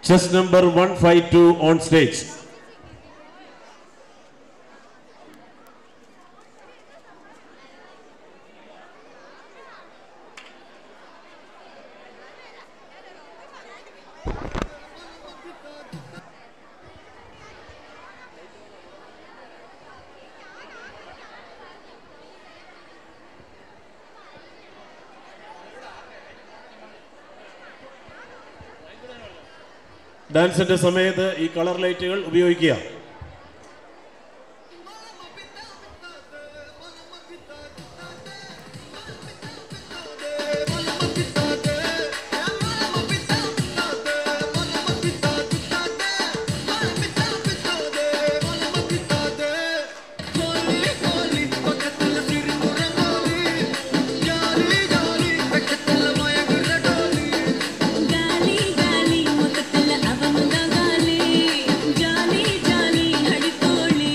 Chess number 152 on stage. ഡാൻസിന്റെ സമയത്ത് ഈ കളർ ലൈറ്റുകൾ ഉപയോഗിക്കുക గాలి గాలి మొత్తల అవనుద గాలి జాలి జాలి హడితోళి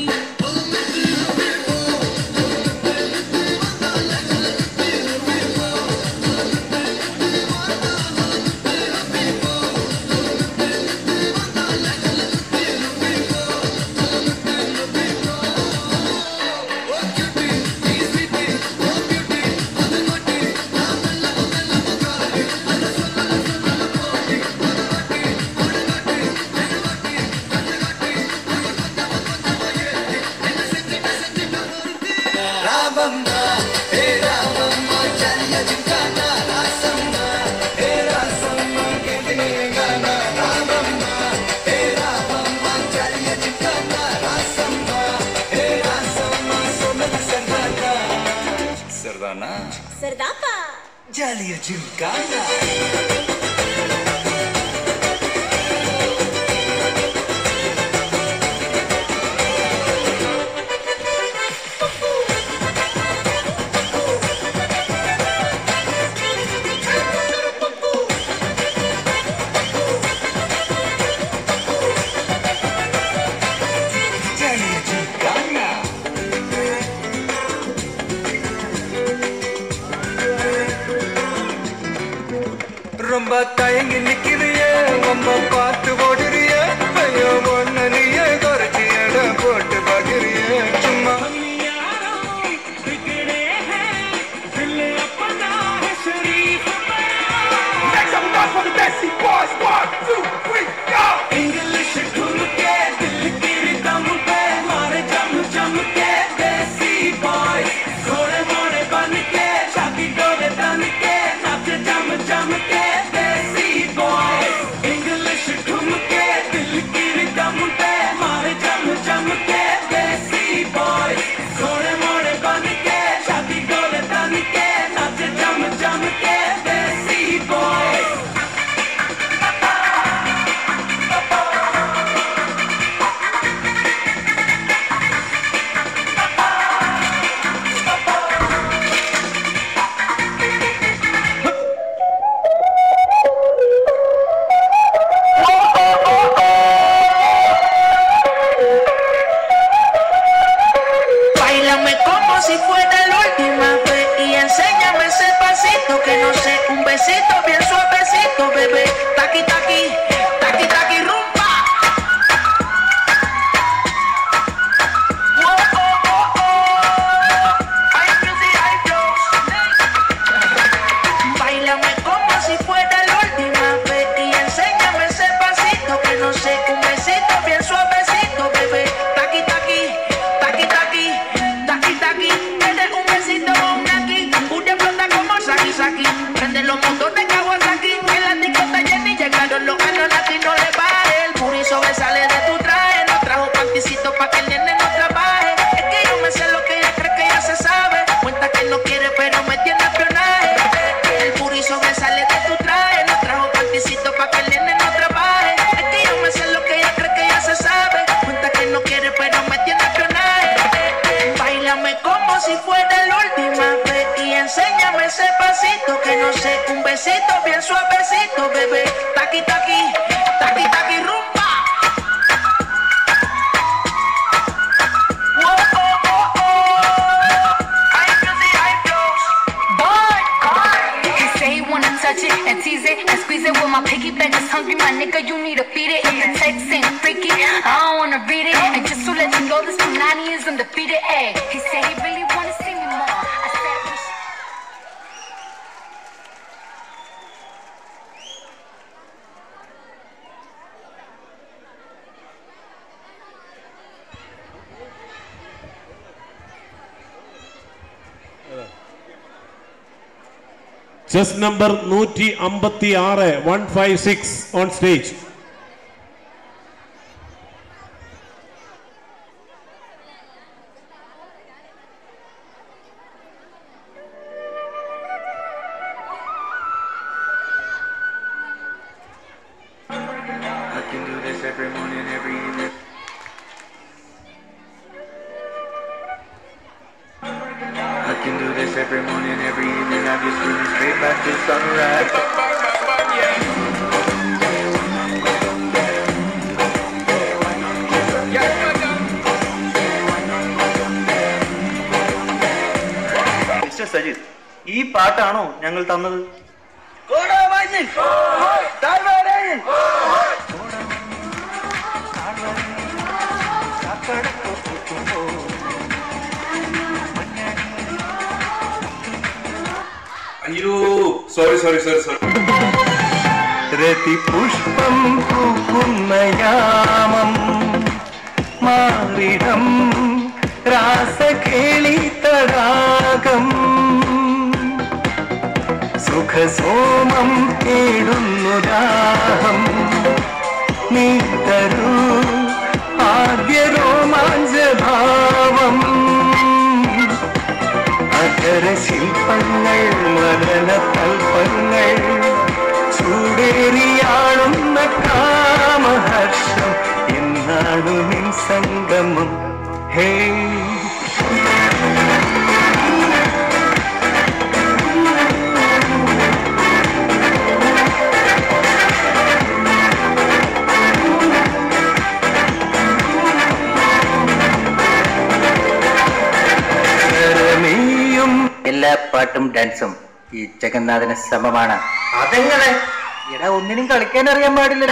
Sardana, సరదాపా Jalia Gymkhana. Jalia Gymkhana. ரொம்ப தயங்கி நிக்கிறிய ரொம்ப பார்த்து ஓடுறிய ஐயோ ஒன்னு நீய குறைச்சி இடம் போட்டு பாக்குறிய சும்மா इंग्लिश ढूंढ के दिल की दम पे मारे जम जम के देसी बॉय घोड़े मोड़े बन के शादी डोले तन के नाचे जम जम के देसी बॉय इंग्लिश ढूंढ के दिल की दम पे मारे जम जम के देसी बॉय घोड़े मोड़े बन के शादी डोले तन के नाचे जम जम के desi boy Bailame como si fuera la última vez y enséñame ese pasito que no sé, un besito bien suavecito, bebé. Taqui taqui, taqui taqui rumba. Oh, oh, oh, oh. Ay, beauty, ay, Dios. Bailame como si fuera la última vez y enséñame ese pasito que no sé, un besito bien suavecito, bebé. Taqui taqui, taqui taqui, taqui taqui. Tienes un besito con aquí, una flota como Saki Saki. Prende los motores Kawasaki, en la discota Jenny llegaron los Anunnaki, no le baje. El puri sobresale de tu traje, no trajo panticito pa' que el nene no trabaje. Es que yo me sé lo que ella cree que ya se sabe. Cuenta que no quiere, pero me tiene espionaje. El puri sobresale de tu traje, no trajo panticito pa' que el nene no trabaje. Es que yo me sé lo que ella cree que ya se sabe. Cuenta que no quiere, pero me tiene espionaje. Bailame como si fuera la última vez y enséñame ese pasito que no sé, un besito bien suavecito, bebé. Taqui taqui, taqui taqui rumba. Oh, oh, oh, oh. Ay, beauty, ay, Dios. Boy, boy. You say you wanna touch it and tease it and squeeze it with my piggyback. It's hungry, my nigga, you need to feed it. If the text ain't freaky, I don't wanna read it. And just to let you know, this Punani is undefeated. Ay, he said he really wanna see me more. I said we should. Chest number നൂറ്റി അമ്പത്തി ആറ് one five six on stage I can do this every morning, every evening. I can do this every morning, every evening. I just screaming straight back to sunrise. Mister Sajith ഈ പാട്ടാണോ ഞങ്ങൾ തന്നത് അയ്യോ sorry sorry sorry sorry രതിപുഷ്പം പൂക്കുന്ന യാമം മാറിടം രാസകേളി തടാകം സുഖസോമം തേടുന്നു ദാഹം നീ തരൂ ആദ്യ രോമാഞ്ചഭാവം അധര ശില്പങ്ങൾ മദന തൽപ്പങ്ങൾ ചൂടേറിയാളുന്ന കാമഹർഷം എന്നാണു നിൻ സംഗമം ഹേ നീയും എല്ലാ പാട്ടും ഡാൻസും ഈ ജഗന്നാഥന് സമമാണ് അതെങ്ങനെ എടാ ഒന്നിനും കളിക്കാൻ അറിയാൻ പാടില്ല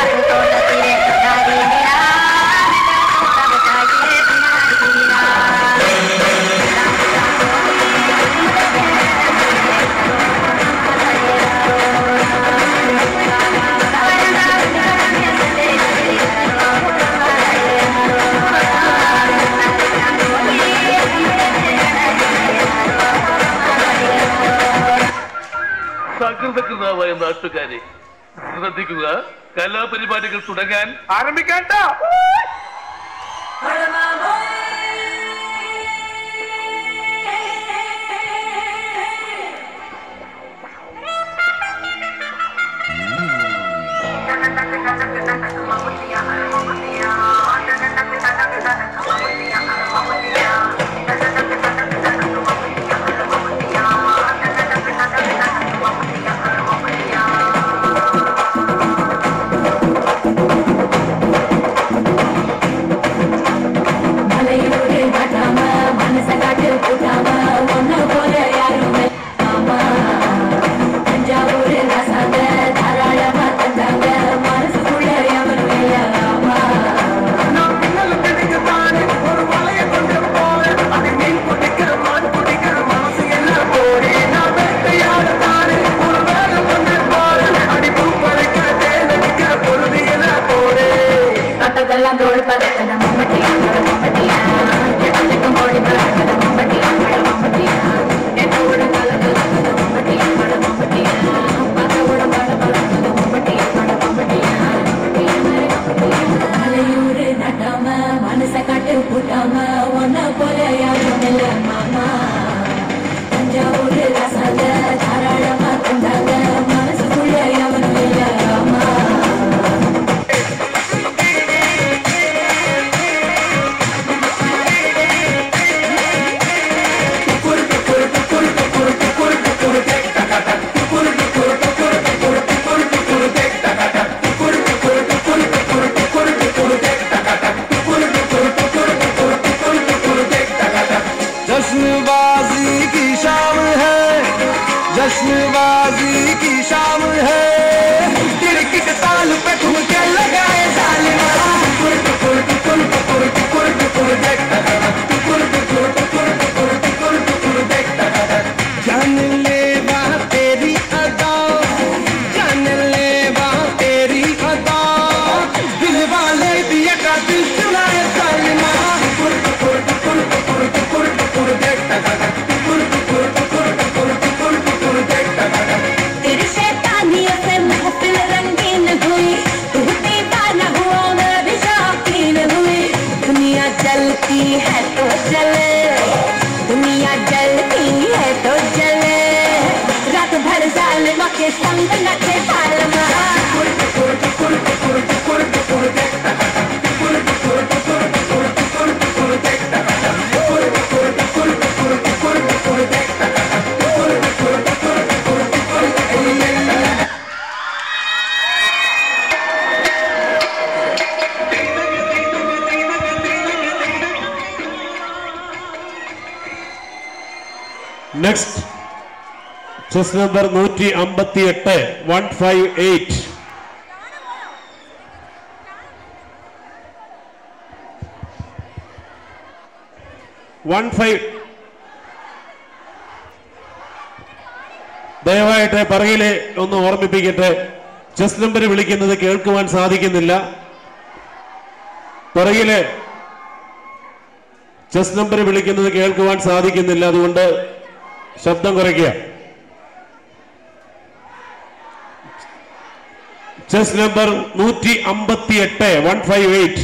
സകൃതകൃതാവായ നാട്ടുകാരെ ശ്രദ്ധിക്കുക കലാപരിപാടികൾ തുടങ്ങാൻ ആരംഭിക്കാൻ மலையோடு காட்டாம மனச காட்டு கூட்டாம ஒன்னு போல யாருமே ஆமா தஞ்சாவூர் ரசாங்க தாராளமா தந்தாங்க மனசுக்குள்ள எவனும் இல்ல ஆமா தொட்டதெல்லாம் தோல் பதக்கன மம்மட்டியா மம்மட்டியா எட்டச்சக்கம் ஓடி பறக்கன மம்மட்டியா மம்மட்டியா என்னோட கலக்கல மம்மட்டியா மம்மட்டியா பதவோட பட பறக்கன மம்மட்டியா மம்மட்டியா மலையூரு நட்டாம மனச காட்டு கூட்டாம ஒன்ன போல யாரும் இல்ல மாமா தஞ்சாவூர் ரசால தாராளமா தந்தாங்க மனசுக்குள்ள எவனும் இல்ல ஆமா जश्नबाजी की शाम है जश्नबाजी की शाम दम है खिड़की के ताल पे ठुमके लगाए जालिमा टुकुर टुकुर टुकुर टुकुर टुकुर टुकुर देखता है टुकुर टुकुर टुकुर टुकुर टुकुर टुकुर देखता है जान ले बा तेरी अदा जान ले बा तेरी अदा दिल वाले दिया का दिल चुराए जालिमा टुकुर टुकुर टुकुर टुकुर टुकुर टुकुर देखता है टुकुर टुकुर टुकुर टुकुर टुकुर टुकुर देखता है तेरी शैतानियों से महफिल रंगीन हुई तू दीवाना हुआ मैं भी शौकीन हुई दुनिया जलती है तो जले दुनिया जलती है तो जले रात भर जालिमा के संग नचे पालमा നെക്സ്റ്റ് ചെസ് നമ്പർ നൂറ്റി അമ്പത്തി എട്ട് one five eight one five ദയവായിട്ട് പറയിലെ ഒന്ന് ഓർമ്മിപ്പിക്കട്ടെ ചെസ് നമ്പർ വിളിക്കുന്നത് കേൾക്കുവാൻ സാധിക്കുന്നില്ല പുറകിലെ ചെസ് നമ്പർ വിളിക്കുന്നത് കേൾക്കുവാൻ സാധിക്കുന്നില്ല അതുകൊണ്ട് ശബ്ദം കുറയ്ക്കുക ചെസ് നമ്പർ നൂറ്റി അമ്പത്തി എട്ട് one five eight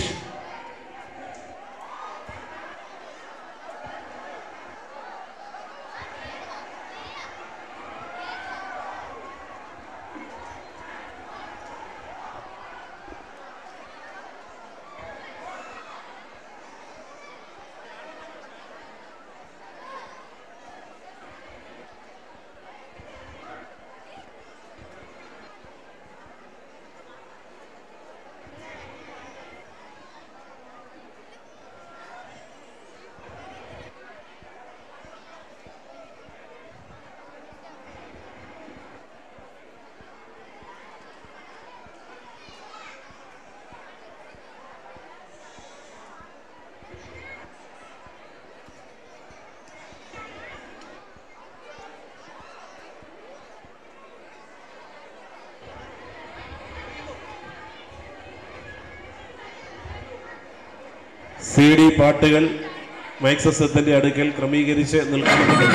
C D പാട്ടുകൾ മൈക്ക് സിസ്റ്റത്തിന്റെ അടുക്കൽ ക്രമീകരിച്ച് നിൽക്കുന്നുണ്ട്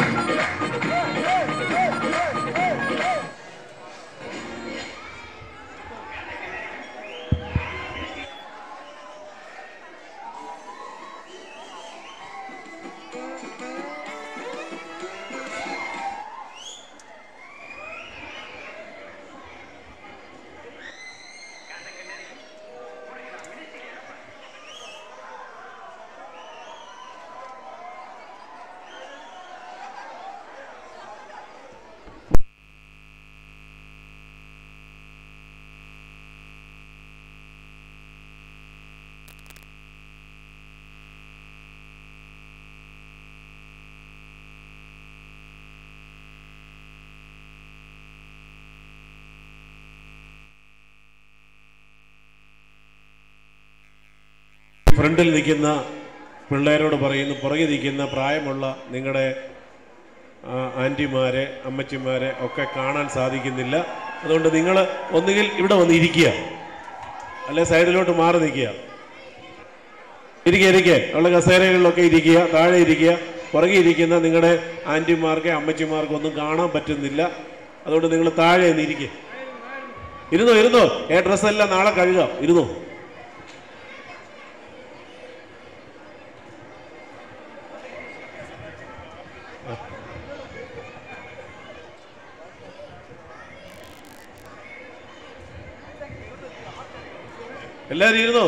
ഫ്രണ്ടിൽ നിൽക്കുന്ന പിള്ളേരോട് പറയുന്നു പുറകെ നിൽക്കുന്ന പ്രായമുള്ള നിങ്ങളുടെ ആ, ആൻറ്റിമാരെ അമ്മച്ചിമാരെ ഒക്കെ കാണാൻ സാധിക്കുന്നില്ല അതുകൊണ്ട് നിങ്ങൾ ഒന്നുകിൽ ഇവിടെ വന്ന് ഇരിക്കുക അല്ലെ സൈഡിലോട്ട് മാറി നിൽക്കുക ഇരിക്കുക ഇരിക്കുക ഉള്ള കസേരകളിലൊക്കെ ഇരിക്കുക താഴെ ഇരിക്കുക പുറകെ ഇരിക്കുന്ന നിങ്ങളുടെ ആൻറ്റിമാർക്ക് അമ്മച്ചിമാർക്ക് ഒന്നും കാണാൻ പറ്റുന്നില്ല അതുകൊണ്ട് നിങ്ങൾ താഴെ ഒന്ന് ഇരിക്കുക ഇരുന്നോ ഇരുന്നോ ഏ ഡ്രസ്സെല്ലാം നാളെ കഴുകാം ഇരുന്നോ എല്ലാരും ഇരുന്നോ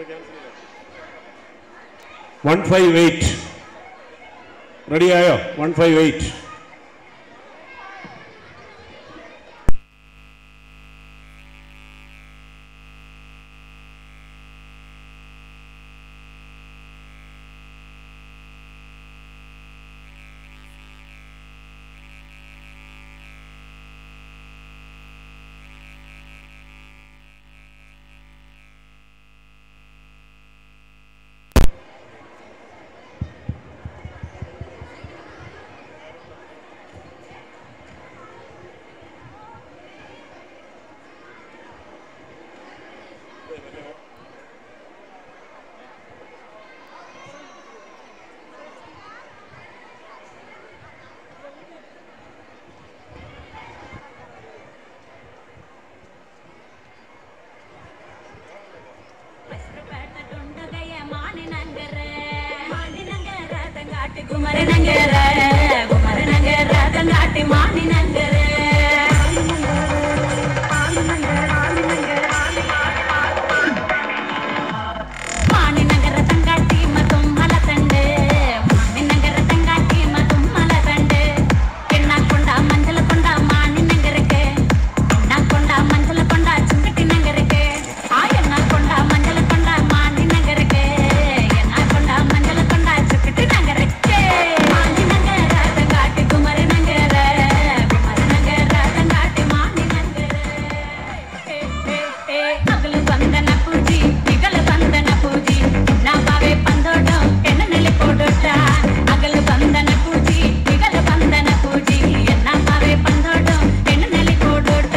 വൺ ഫൈവ് എയ്റ്റ് റെഡിയായോ വൺ ഫൈവ് എയ്റ്റ് குமரனங்கர குமரனங்கர தங்காட்டி மானினங்கர மானினங்கர தங்காட்டி மதும் மலதண்டு மானினங்கர தங்காட்டி மதும் மலதண்டு எண்ணா கொண்டா மஞ்சள கொண்டா மானினங்கருக்கு எண்ணா கொண்டா மஞ்சள கொண்டா சுங்கட்டி நங்கருக்கு ஆ எண்ணா கொண்டா மஞ்சள கொண்டா மானினங்கருக்கு எண்ணா கொண்டா மஞ்சள கொண்டா சுக்கட்டி நங்கருக்கு மானினங்கர தங்காட்டி குமரனங்கர குமரனங்கர தங்காட்டி மானினங்கர అగలు వందన పూజి మిగలు వందన పూజి నా బావే పందోడం ఎన్న నెలి పోడోట అగలు వందన పూజి మిగలు వందన పూజి నా బావే పందోడం ఎన్న నెలి పోడోట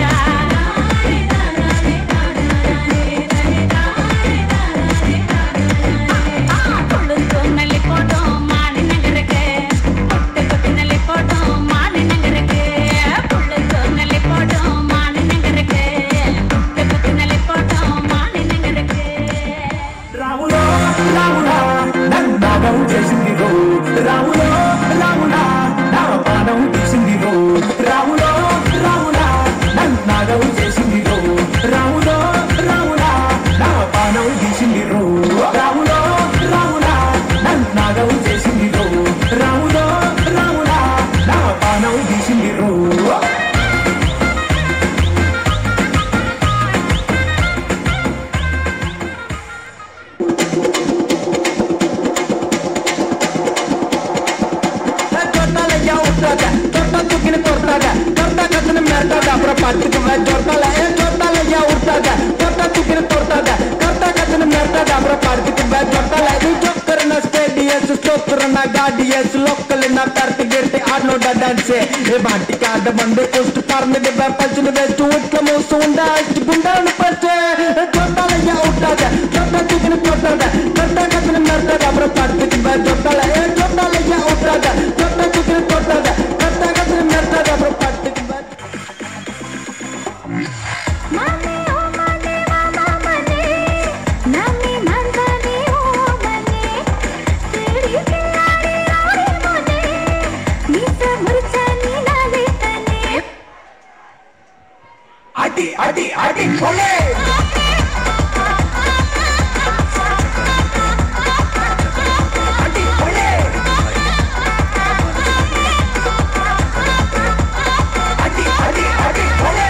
కొడుకు నెలి పోడం మాని నగరకే కొట్టుకు నెలి పోడం మాని నగరకే కొడుకు నెలి పోడం మాని నగరకే కొట్టుకు నెలి పోడం మాని నగరకే రాములో రాముడా నన్నాగం చేసింది రో రాములో రాముడా నా పానం తీసింది రో రాములో రాముడా నన్నాగం చేసింది రో రాములో రాముడా నా పానం తీసింది రో రాములో రాముడా నన్నాగం చేసింది రో రాములో రాముడా నా పానం తీసింది రో tortala uttaga torta tukine tortaga torta katne mertaga pra patik va tortala e tortala ya uttaga torta tukine tortaga torta katne mertaga pra patik va tortala i jokkarna stadius stokkarna gadius local na party girte arno da dance e banti kad bande post parne de va pachne ve chut mo sunda gundan paste tortala ya uttaga torta tukine tortaga torta katne mertaga pra patik va tortala e tortala ya uttaga torta tukine tortaga torta katne mertaga pra patik va మనే ఓ మనే మామా మనే నమ్మి మందనే ఓ మనే तेरी प्यारी आरे मने निस मुरछनी नाले तने அடி அடி அடி கொலே அடி கொலே அடி அடி அடி கொலே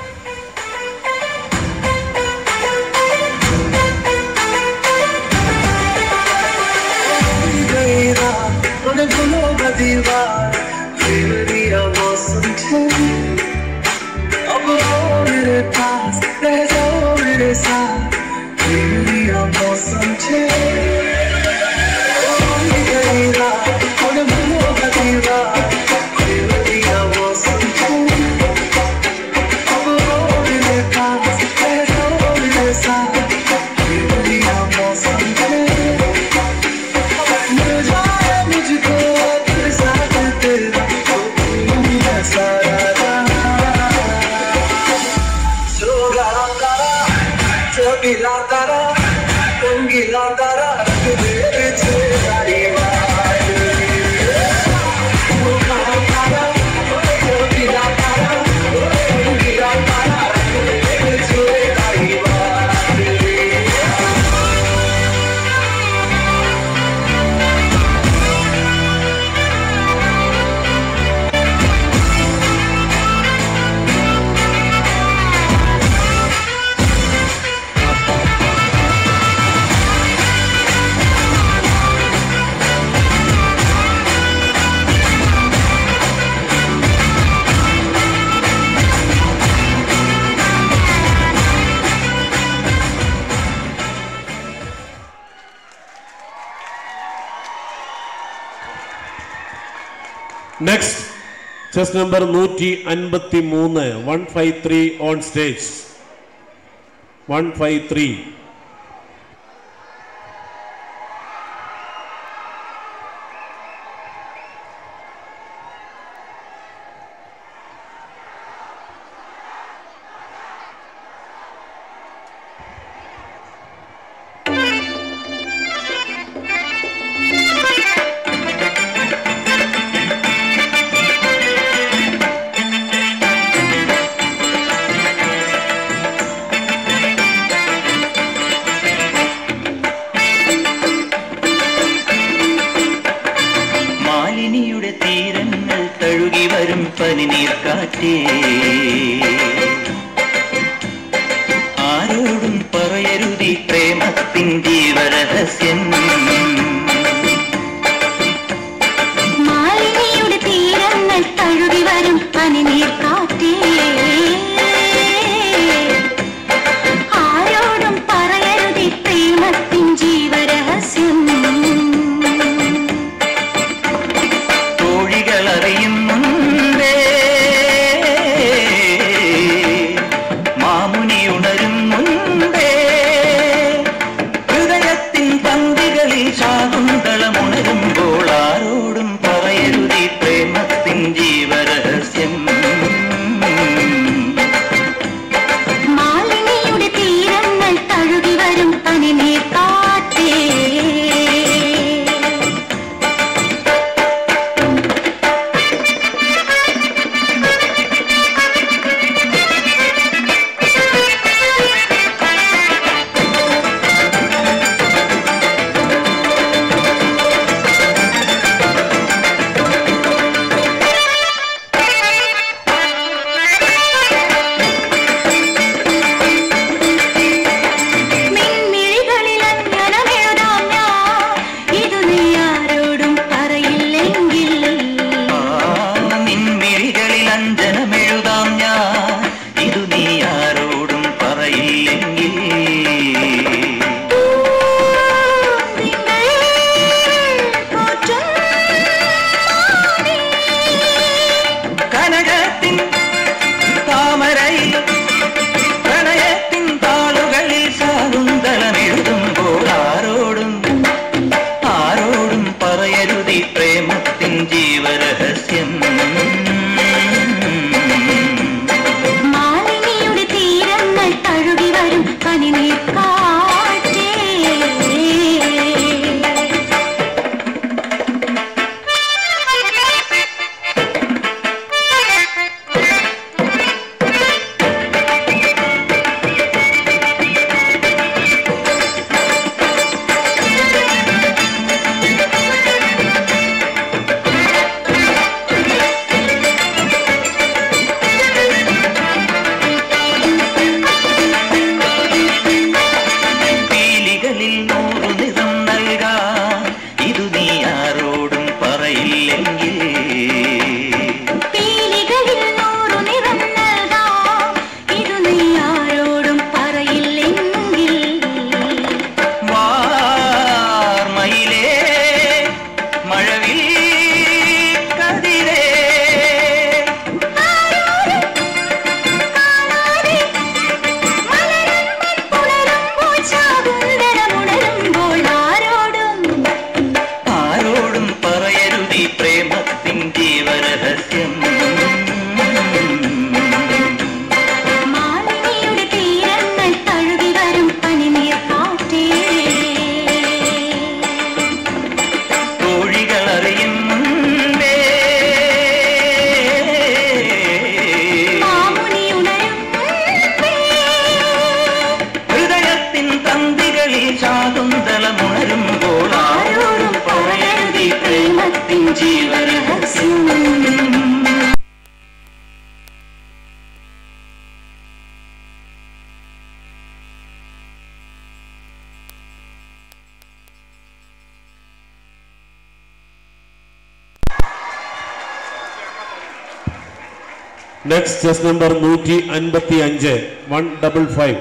अब वो मेरे पास रह जाओ मेरे साथ मेरी मौसम छे गई रात और भूलो गई रात मेरी मौसम छे अब वो मेरे पास रह जाओ मेरे साथ मेरी मौसम छे मिल जाए मुझको तेरे साथ तेरा तो तू ही है सारा जहां നെക്സ്റ്റ് ചെസ് നമ്പർ നൂറ്റി അൻപത്തി മൂന്ന് one five three on stage one five three മാലിനിയുടെ തീരങ്ങൾ തഴുകി വരും പനിനീർ കാറ്റേ ആരോടും പറയരുതി പ്രേമത്തിൻ ജീവരഹസ്യം മാലിനിയുടെ തീരങ്ങൾ തഴുകി വരും പനിനീർ കാറ്റേ ആരോടും പറയരുതി പ്രേമത്തിൻ ജീവരഹസ്യം തോഴികൾ അറിയുന്നുണ്ടേ മാമുനി ഉണരുന്നുണ്ടേ ഹൃദയത്തിൻ പന്തികളിൽ ശാകുന്തളമുണരുമ്പോൾ ആരോടും പറയരുതി പ്രേമത്തിൻ ജീവരഹസ്യം മാലിനിയുടെ തീരങ്ങൾ തഴുകി വരും പനിനീർ കാറ്റേ മിൻമിഴികളിൽ അഞ്ജനമെഴുതാം ഞാൻ ഇതു നീ ആരോടും പറയില്ലെങ്കിൽ നിൻമിഴികളിൽ അഞ്ജനമെഴുതാം ഞാൻ ഇതു നീ ആരോടും പറയില്ലെങ്കിൽ കനകത്തിൻ താമരയിൽ പ്രണയത്തിൻ താളുകളിൽ ശാകുന്തളമെഴുതുമ്പോൾ ആരോടും ആരോടും പറയരുതി പ്രേമത്തിൻ ജീവരഹസ്യം മാലിനിയുടെ തീരങ്ങൾ തഴുകി വരും പനിനീർ കാറ്റേ പീലികളിൽ നൂറു നിറം നൽകാം ഇതു നീ ആരോടും പറയില്ലെങ്കിൽ പീലികളിൽ നൂറു നിറം നൽകാം ഇതു നീ ആരോടും പറയില്ലെങ്കിൽ വാർമയിലേ മഴവിൽ കതിരേ പുലരുമ്പോൾ ശാകുന്തളമുണരുമ്പോൾ ആരോടും ആരോടും പറയരുതി പ്രേമത്തിൻ ജീവരഹസ്യം മാലിനിയുടെ തീരങ്ങൾ തഴുകി വരും പനിനീർ കാറ്റേ തോഴികൾ അറിയുന്നുണ്ടേ മാമുനി ഉണരും ഹൃദയത്തിൻ തന്തികളിൽ ശാകുന്തളമുണരുമ്പോൾ ആരോടും പറയരുതി പ്രേമത്തിൻ ജീവരഹസ്യം നെക്സ്റ്റ് ചെസ് നമ്പർ നൂറ്റി അൻപത്തി അഞ്ച് വൺ ഡബിൾ ഫൈവ്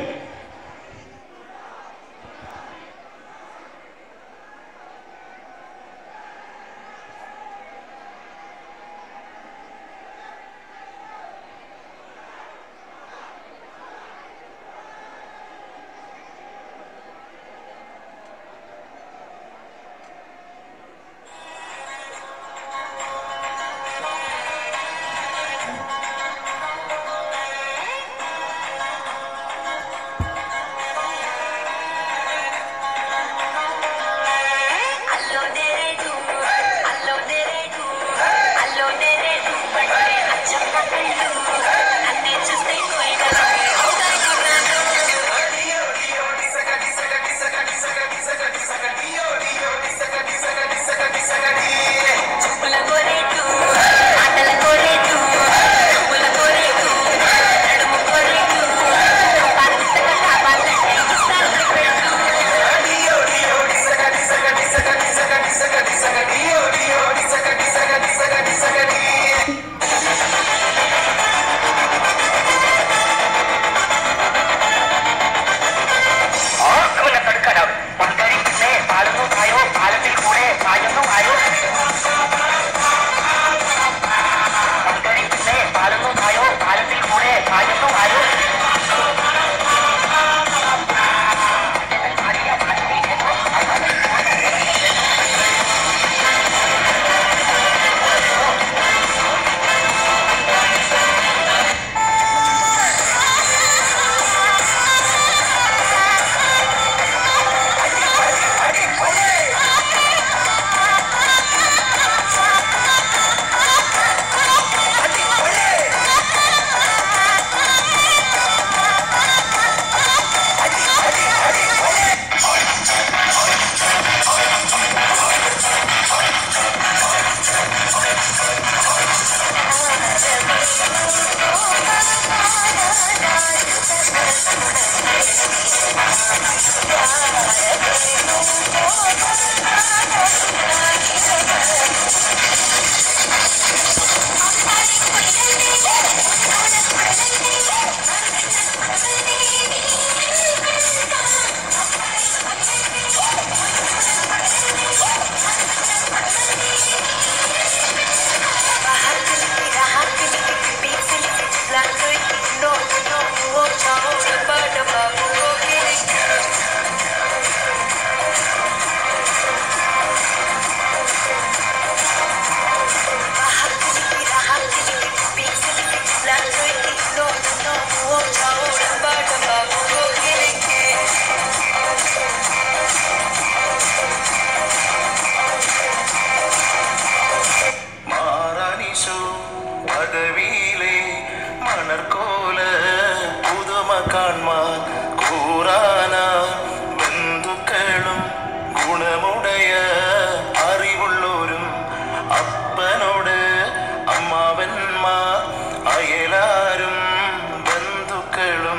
പദവിയിലെ മണർക്കോല പുതുമ കാൺമാൻ കൂറാന ബന്ധുക്കളും ഗുണമുടയ അറിവുള്ളോരും അപ്പനോട് അമ്മാവന്മാർ അയലാരും ബന്ധുക്കളും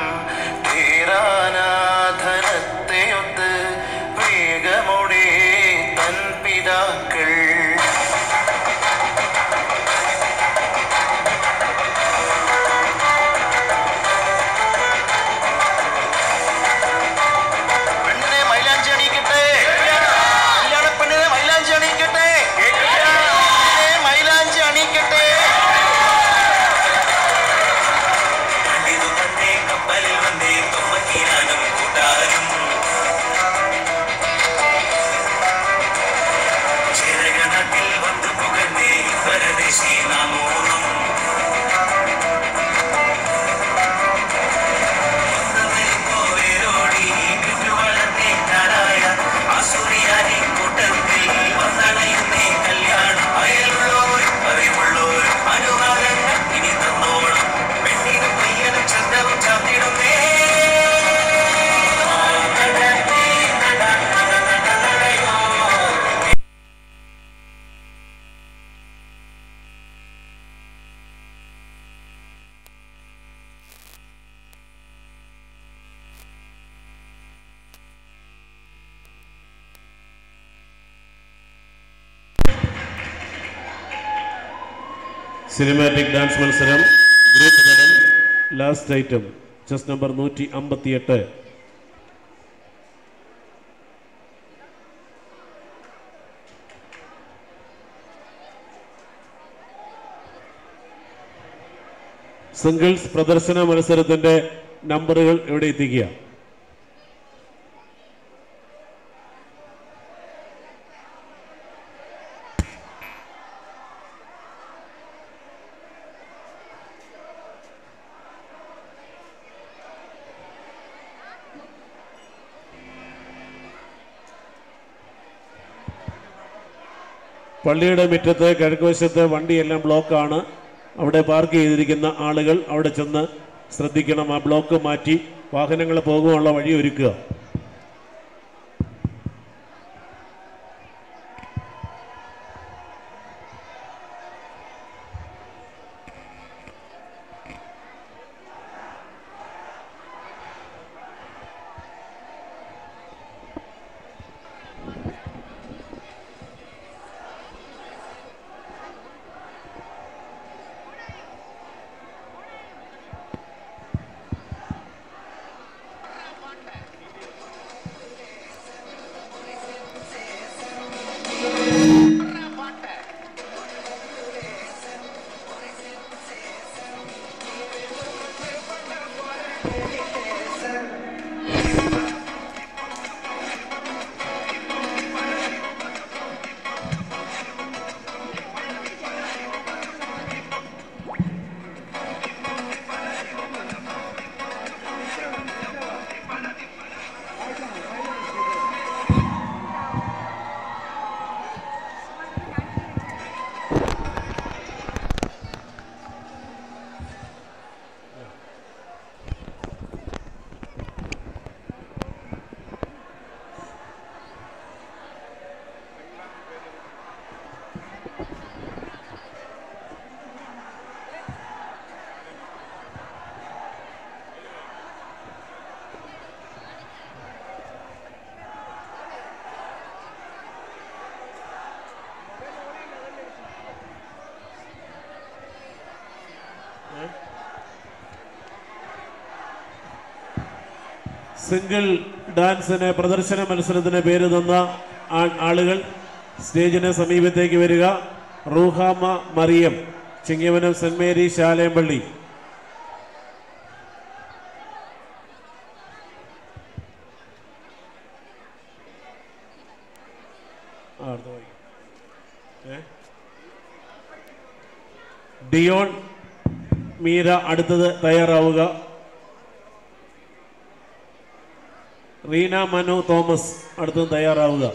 തീരാനാധനത്തെയൊത്ത് വേഗമോടെ തൻ പിതാക്കൾ പെണ്ണിനെ മൈലാഞ്ചി അണിയിക്കട്ടെ കല്യാണ പെണ്ണിനെ മൈലാഞ്ചി അണിയിക്കട്ടെ പെണ്ണിനെ മൈലാഞ്ചി അണിയിക്കട്ടെ ഇത് തന്നെ കപ്പലിൽ വന്നേ തുമ്പക്കീരാനും കൂട്ടാനും ചിറകനാട്ടിൽ വന്നു പുകഴ്ന്നേ പരദേശി നാമോണം പോവേരോടി വളർന്നേ നാരായ അസുറിയാരി കൂട്ടത്തിൽ വന്നണയുന്നേ കല്യാണം അയലുള്ളോരും അറിവുള്ളോരും അനുവാദങ്ങൾ ഇനി തന്നോണം പെണ്ണിനും പയ്യനും ചന്തവും ചാത്തിടുന്നേ സിനിമാറ്റിക് ഡാൻസ് മത്സരം ഗ്രൂപ്പ് തലം ലാസ്റ്റ് ഐറ്റം ചെസ് നമ്പർ നൂറ്റി അമ്പത്തിയെട്ട് സിംഗിൾസ് പ്രദർശന മത്സരത്തിന്റെ നമ്പറുകൾ ഇവിടെ എത്തിക്കുക പള്ളിയുടെ മുറ്റത്ത് കിഴക്കുവശത്ത് വണ്ടിയെല്ലാം ബ്ലോക്കാണ് അവിടെ പാർക്ക് ചെയ്തിരിക്കുന്ന ആളുകൾ അവിടെ ചെന്ന് ശ്രദ്ധിക്കണം ആ ബ്ലോക്ക് മാറ്റി വാഹനങ്ങൾ പോകുവാനുള്ള വഴി ഒരുക്കുക സിംഗിൾ ഡാൻസിന് പ്രദർശന മത്സരത്തിന് പേര് തന്ന ആ- ആളുകൾ സ്റ്റേജിന് സമീപത്തേക്ക് വരിക റൂഹാമ മറിയം ചിങ്ങവനം സെന്റ് മേരി ശാലേമ്പള്ളി ആ, അടുത്ത വായിക്ക്. ഏ? ഡിയോൺ മീര അടുത്തത് തയ്യാറാവുക റീന മനു തോമസ് അടുത്തത് തയ്യാറാവുക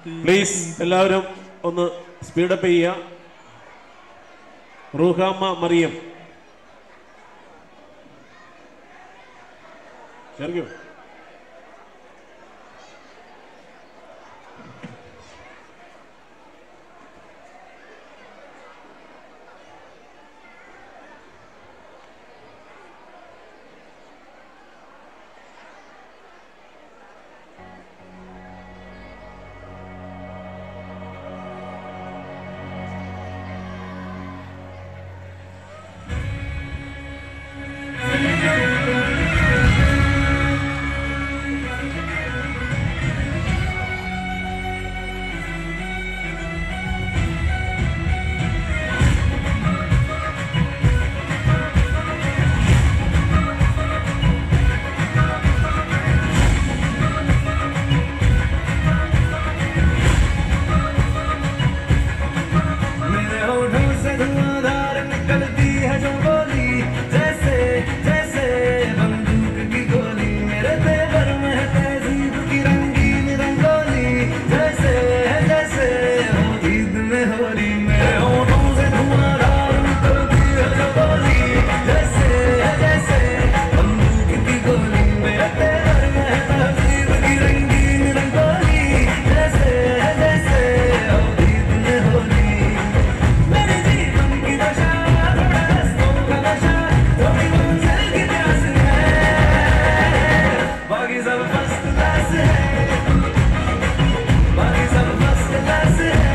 പ്ലീസ് എല്ലാവരും ഒന്ന് സ്പീഡപ്പ് ചെയ്യുക റൂഹാമ്മ മറിയം ശരിക്കും मेरे होठों से धुआंधार निकलती है जो बोली जैसे जैसे बंदूक की गोली मेरे तेवर में है तहजीब की रंगीन रंगोली जैसे जैसे हो ईद में होली मेरे होठों से धुआंधार निकलती है जो बोली जैसे जैसे बंदूक की गोली मेरे तेवर में है तहजीब की रंगीन रंगोली जैसे जैसे हो ईद में होली मेरे जीवन की दशा थोड़ा रस्तों का नशा थोड़ी मंजिल की प्यास है बाकी सब फर्स्ट क्लास है बाकी सब फर्स्ट क्लास है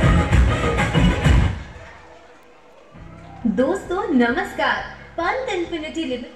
दोस्तों नमस्कार पंत इन्फिनिटी लिमिट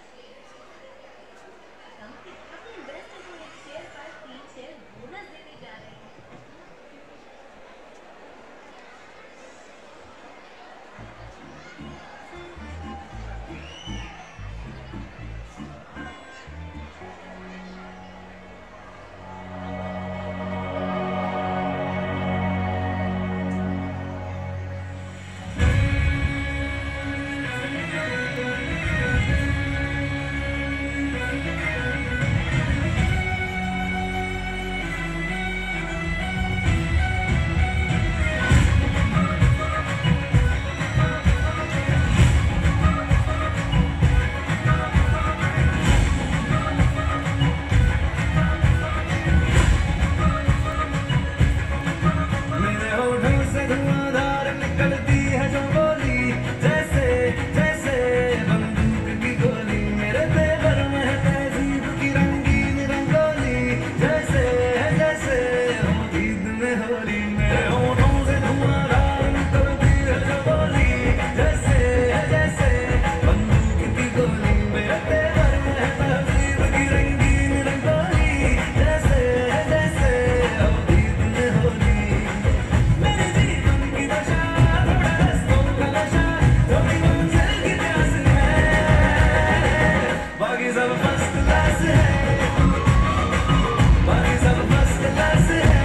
मेरे होठों से धुआंधार निकलती है जो बोली जैसे जैसे बंदूक की गोली मेरे तेवर में है तहजीब की रंगीन रंगोली जैसे जैसे हो ईद में होली मेरे होठों से धुआंधार निकलती है जो बोली जैसे जैसे बंदूक की गोली मेरे तेवर में है तहजीब की रंगीन रंगोली जैसे जैसे हो ईद में होली मेरे जीवन की दशा थोड़ा रस्तों का नशा थोड़ी मंजिल की प्यास है बाकी सब फर्स्ट क्लास है बाकी सब फर्स्ट क्लास है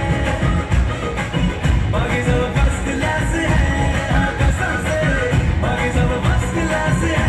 बाकी सब फर्स्ट क्लास है कसम से बाकी सब फर्स्ट क्लास है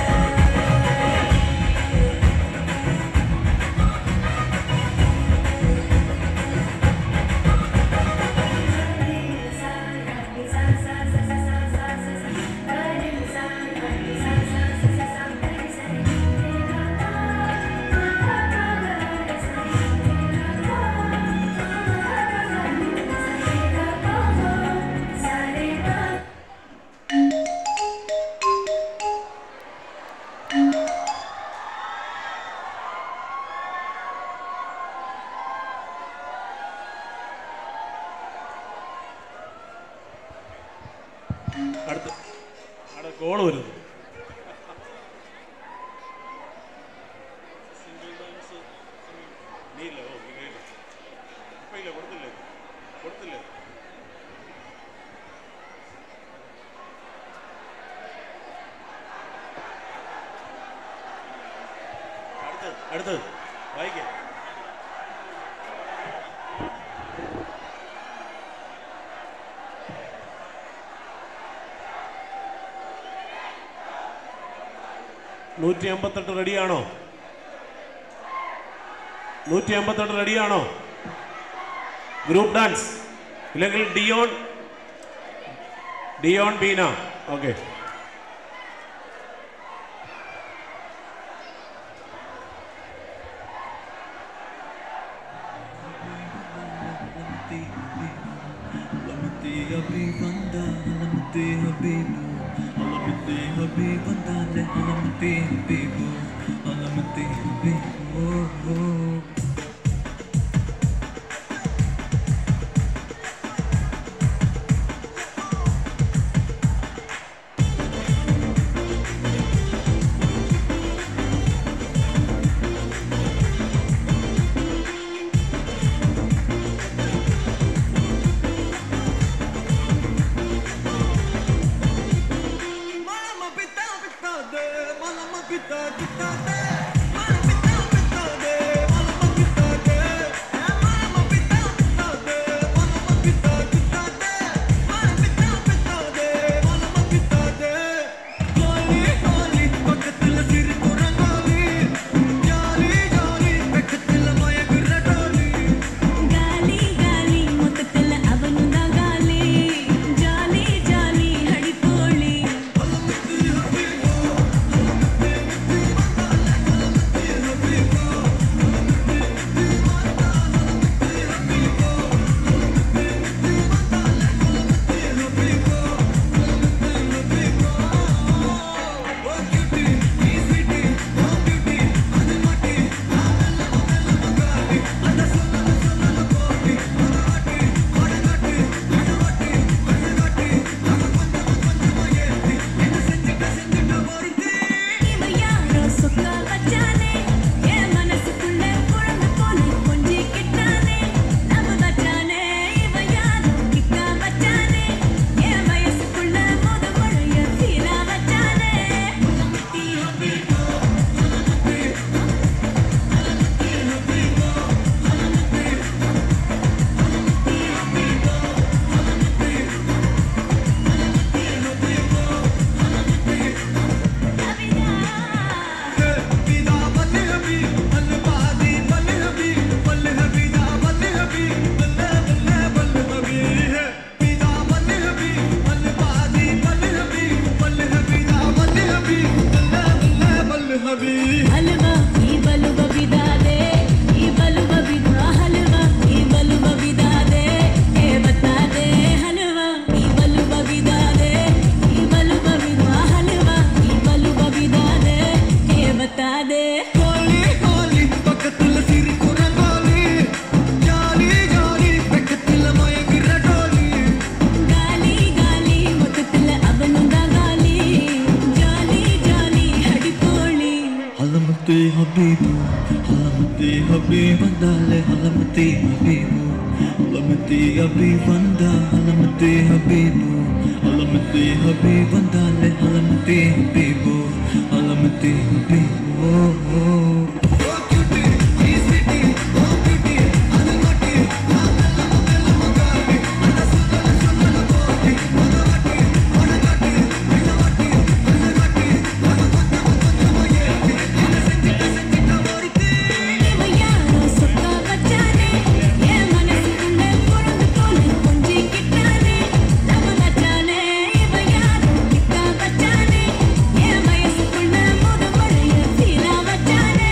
അടുത്ത് അവിടെ കോള് വരുന്നു നീ ഇല്ല, ഓ, ഇല്ല, ഇല്ല. ഇപ്പൊ ഇല്ല, കൊടുത്തില്ലേ? കൊടുത്തില്ലേ? അടുത്ത് അടുത്ത് വായിക്കാം നൂറ്റി അമ്പത്തെട്ട് റെഡിയാണോ നൂറ്റി അമ്പത്തെട്ട് റെഡിയാണോ ഗ്രൂപ്പ് ഡാൻസ് ഇല്ലെങ്കിൽ ഡിയോൺ ഡിയോൺ ബീന ഓക്കെ गाली गाली मुततल ಅವನುದ ಗಾಲಿ ಜಾಲಿ ಜಾಲಿ ಹಡಿಕೋಳಿ இவ யாரோ சொக்க வச்சானே என் மனசுக்குள்ள குழந்தை போல கொஞ்சி கிட்டானே நம்ம வச்சானே இவ யாரோ கிக்கா வச்சானே என் வயசுக்குள்ள முத முறைய சீரா வச்சானே ಹಲ್ವಾ ಈ ಬಲುವ ಬಿದಾದೆ ಈ ಬಲುವ ಬಿದ ಹಲ್ವಾ ಈ ಬಲುವ ಬಿದಾದೆ ಏ ಬತ್ತಾದೆ ಹಲ್ವಾ ಈ ಬಲುವ ಬಿದಾದೆ ಈ ಬಲುವ ಬಿದ ಹಲ್ವಾ ಈ ಬಲುವ ಬಿದಾದೆ ಏ ಬತ್ತಾದೆ கோலி கோலி பக்கத்துல சிரிக்குற கோலி ஜாலி ஜாலி பக்கத்துல மயங்குற டோலி ಗಾಲಿ ಗಾಲಿ ಮುತ್ತಲ ಅವನುದ ಗಾಲಿ ಜಾಲಿ ಜಾಲಿ ಹಡಿಕೋಳಿ ಹಲಮತಿ ಹಬೀಬು ಹಲಮತಿ ಹಬೀಬ್ ಬಂದಾಲೆ ಹಲಮತಿ ಹಬೀಬು ಹಲಮತಿ ಹಬೀಬ್ ಬಂದ ಹಲಮತಿ ಹಬೀಬು ಹಲಮತಿ ಹಬೀಬ್ ಬಂದಾಲೆ ಹಲಮತಿ ಹಬೀಬು ಹಲಮತಿ ಹಬೀಬು ಓ ಓ இவ யாரோ சொக்க வச்சானே என் மனசுக்குள்ள குழந்தை போல கொஞ்சி கிட்டானே நம்ம வச்சானே இவ யாரோ கிக்கா வச்சானே என் வயசுக்குள்ள முத முறைய சீரா வச்சானே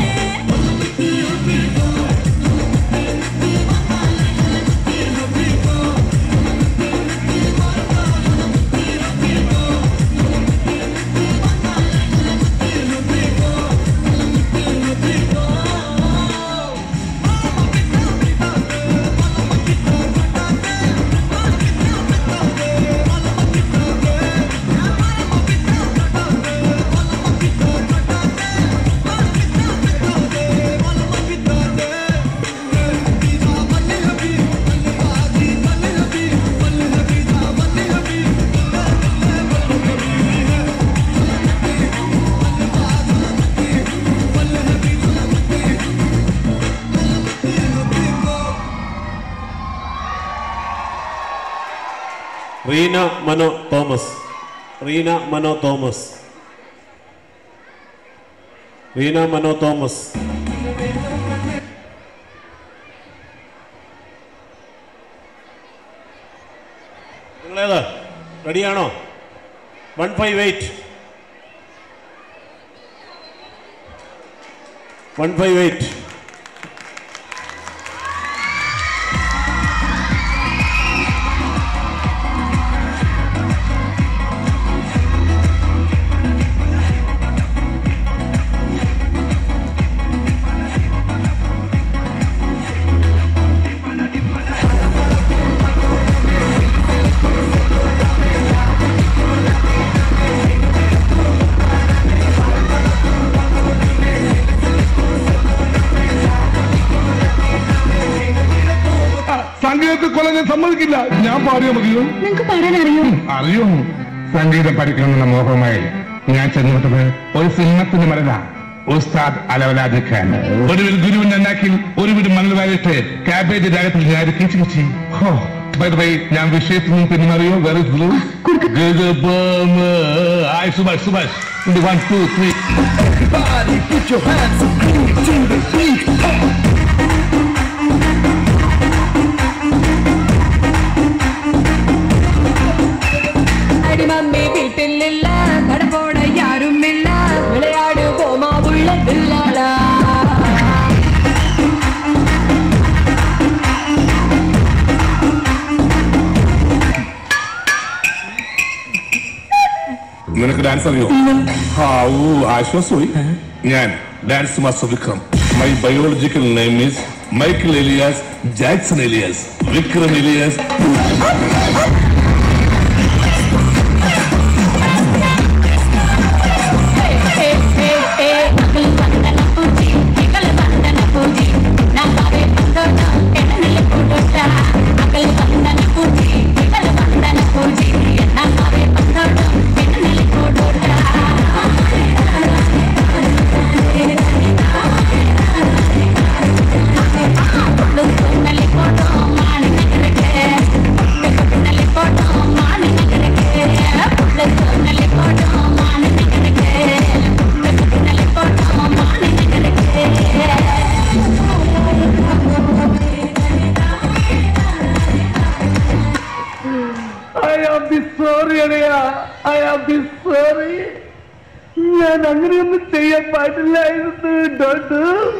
Reena Mano Thomas Reena Mano Thomas Reena Mano Thomas റെഡിയാണോ one five eight one five eight സംഗീതത്തെ കൊല്ലാൻ ഞാൻ സമ്മതിക്കില്ല ഞാൻ പാടിയാ മതിയോ നിങ്ങക്ക് പാടാൻ അറിയോ അറിയോ സംഗീതം പഠിക്കണമെന്ന മോഹമായി ഞാൻ ചെന്നുവിട്ടത് ഒരു സിനിമത്തിന് മരല ഉസ്താദ് അലവലാദി ഖാൻ ഒരു വീട് ഗുരുവിന്റെ അന്നാക്കിൽ ഒരു വീട് മണൽ വാരിട്ട് കാബേജ് രാഗത്തിൽ ഞാൻ കിച്ചു കിച്ചി ഹോ ബൈ ബൈ ഞാൻ വിഷയത്തിൽ നിന്ന് പിന്മാറിയോ വേറെ ആയ് Subhash Subhash one two three Everybody put your hands up to the beat. அடிமம்மி வீட்டில் இல்ல கடப்போட யாரும் இல்ல விளையாடு போமா உள்ள வில்லாடா നിനക്ക് ഡാൻസ് അറിയോ ഹാവൂ ആശ്വാസമായി ഞാൻ dance master Vikram my biological name is Michael alias Jackson alias Vikram alias I am be sorry അടയാ ഐ ആം ബി സോറി ഞാൻ അങ്ങനെയൊന്നും ചെയ്യാൻ പാടില്ലായിരുന്നു ഡോട്ട്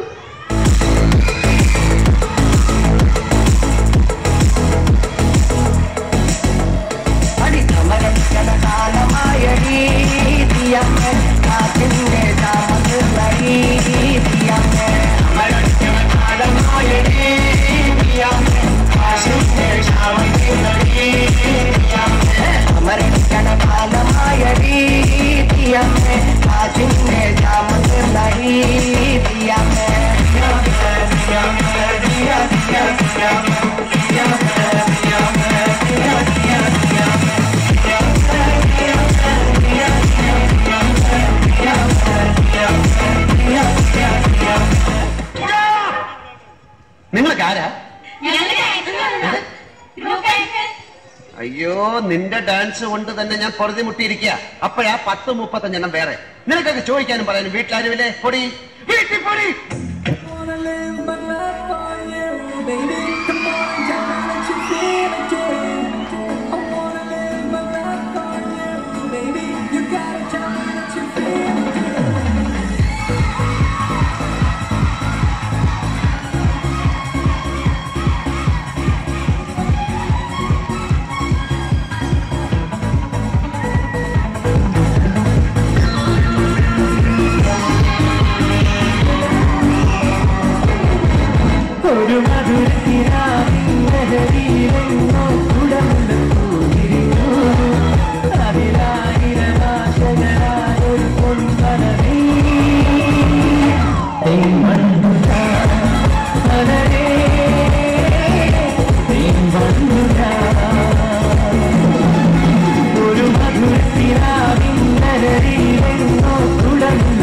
നിങ്ങൾക്ക് ആരാ അയ്യോ നിന്റെ ഡാൻസ് കൊണ്ട് തന്നെ ഞാൻ പൊറുതി മുട്ടിയിരിക്കുക അപ്പോഴാ പത്ത് മുപ്പത്തഞ്ചെണ്ണം വേറെ നിനക്കൊക്കെ ചോദിക്കാനും പറയാനും വീട്ടിലാരുമില്ലേ പൊടി വീട്ടിൽ പൊടി ഒരു മധുരത്തിരാവിലെങ്ങോ കുടമുള്ള പൂവിരിഞ്ഞു അതിലായിരമാശകളായൊരു പൊൻപനമേ പലരേ ഒരു മധുരത്തിരാവിലെങ്ങോ കുടമുള്ള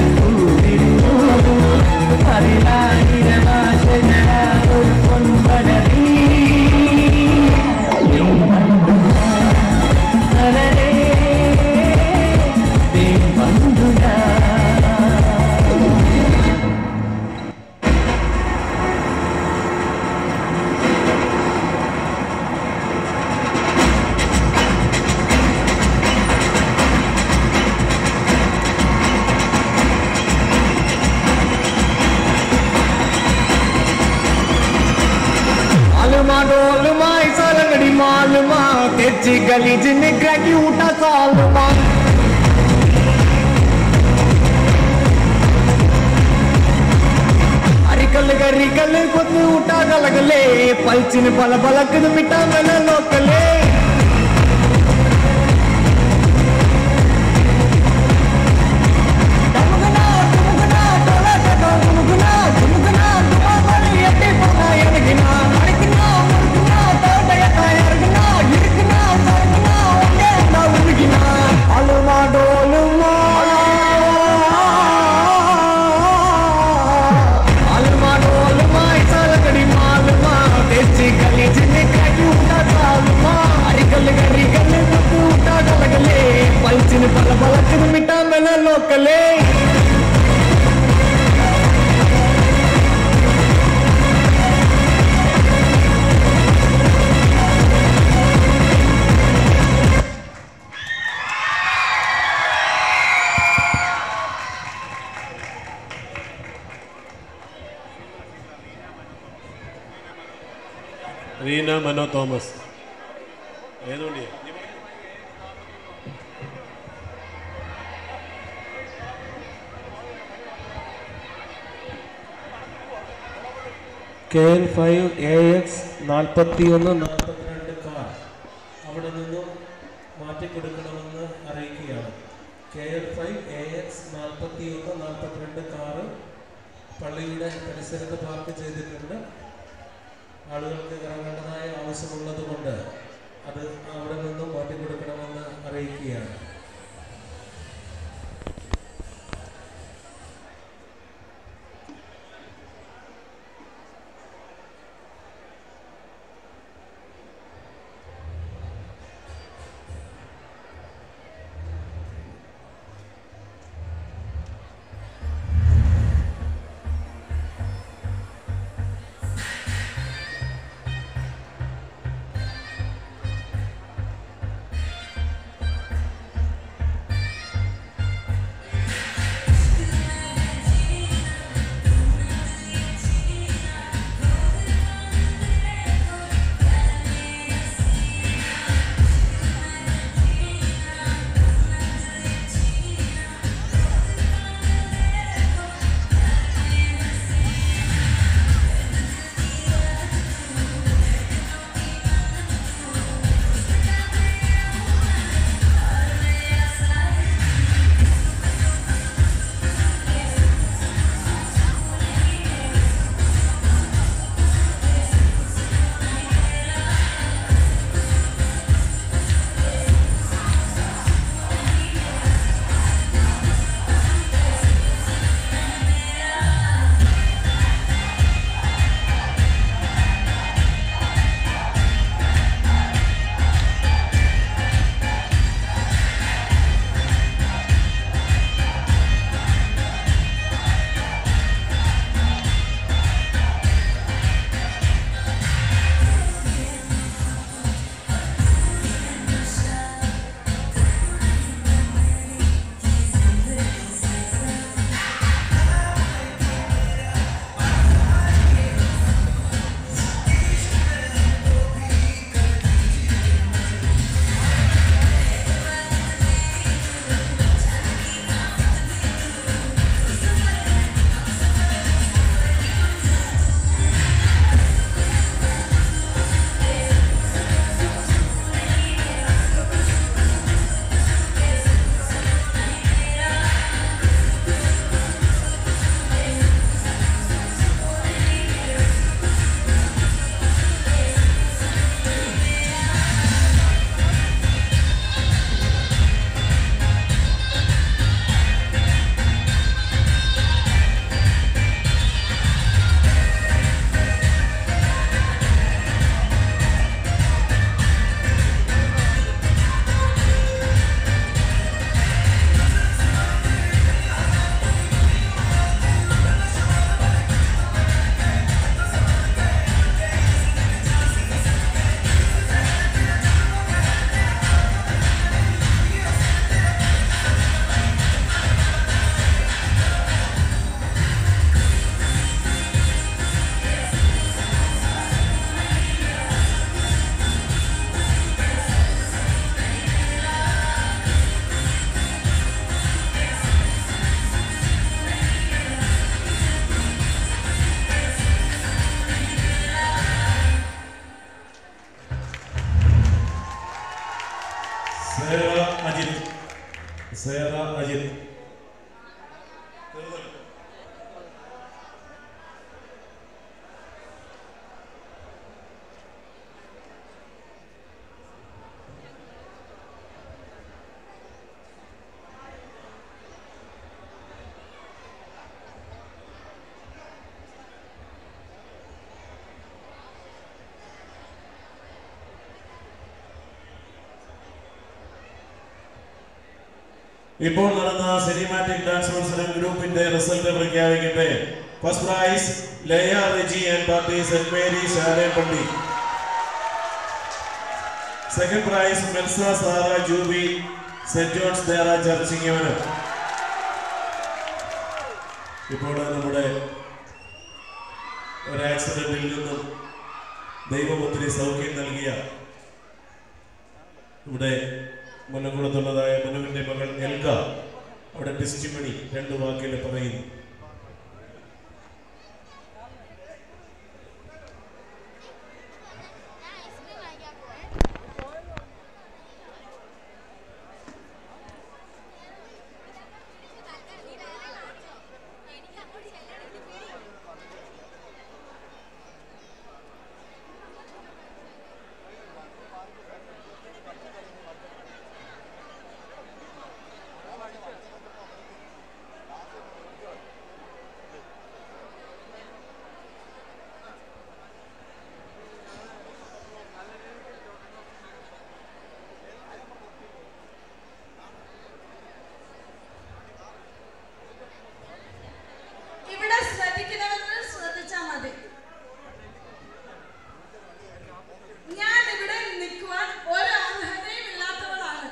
പൂവിരിഞ്ഞു അതിലായിരമാശകളായൊരു പൊൻപനമേ देसी गली च निकला क्यूटा सालमा అరికల్ గరికల్ కొద్ది ఊట కలగలే పల్చిన పల పలకదు మిఠా మెల లోకలే అలుమా డోలుమా అలుమా డోలుమా ఇసాలకడి మాలుమా దేశీ గలి జిన్నే కాకి ఉంటా చాలుమా అరికల్ గరికల్ ముద్దు ఉంటా కలగలే పల్చిన పల పలకదు మిఠా మెల లోకలే റീന മനോ തോമസ് ഏതുകൊണ്ടിയാ K L five A X നാൽപ്പത്തി ഒന്ന് നാൽപ്പത്തിരണ്ട് കാർ അവിടെ നിന്നും മാറ്റിക്കൊടുക്കണമെന്ന് അറിയിക്കുകയാണ് K L five A X നാൽപ്പത്തി ഒന്ന് നാൽപ്പത്തിരണ്ട് കാറ് പള്ളിയുടെ പരിസരത്ത് പാർക്ക് ചെയ്തിട്ടുണ്ട് ആളുകൾക്ക് ഇറങ്ങേണ്ടതായ ആവശ്യമുള്ളത് കൊണ്ട് അത് അവിടെ നിന്നും മാറ്റിക്കൊടുക്കണമെന്ന് അറിയിക്കുകയാണ് ഇപ്പോൾ നടന്ന സിനിമാറ്റിക് ഡാൻസ് മത്സരം ഗ്രൂപ്പിന്റെ റിസൾട്ട് പ്രഖ്യാപിക്കട്ടെ first prize Laya Riji and party saint Mary Shalepalli second prize Melsa Sara Juby saint Johns ദേറ ചർച്ചിങ്ങവന് ഇപ്പോൾ നമ്മുടെ ഒരു ആക്സിഡന്റിൽ നിന്നും ദൈവം ഒത്തിരി സൗഖ്യം നൽകിയ ഇവിടെ മുന്നംകുളത്തുള്ളതായ മനുവിന്റെ മകൾ എൽഗ അവിടെ ടെസ്റ്റിമണി രണ്ട് വാക്കിൽ പറയുന്നു ഇവിടെ ശ്രദ്ധിക്കുന്നവർ ശ്രദ്ധിച്ചാൽ മതി ഞാൻ ഇവിടെ നിൽക്കുവാൻ ഒരു അർഹതയും ഇല്ലാത്തവളാണ്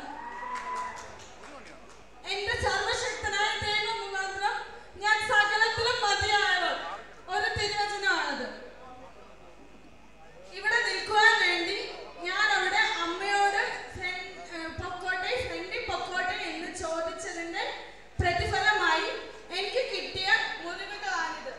എന്റെ സർവശക്തനായ ദൈവം മുഖാന്തരം ഞാൻ സകലത്തിലും മതിയായവൾ ഒരു തിരുവചനമാണത് ഇവിടെ നിൽക്കുവാൻ വേണ്ടി ഞാൻ അവിടെ അമ്മയോട് ഫ്രണ്ട് പൊക്കോട്ടെ ഫ്രണ്ടിൽ പൊക്കോട്ടെ എന്ന് ചോദിച്ചതിന്റെ പ്രതിഫലമായി എനിക്ക് കിട്ടിയ മുറിവുകളാണിത്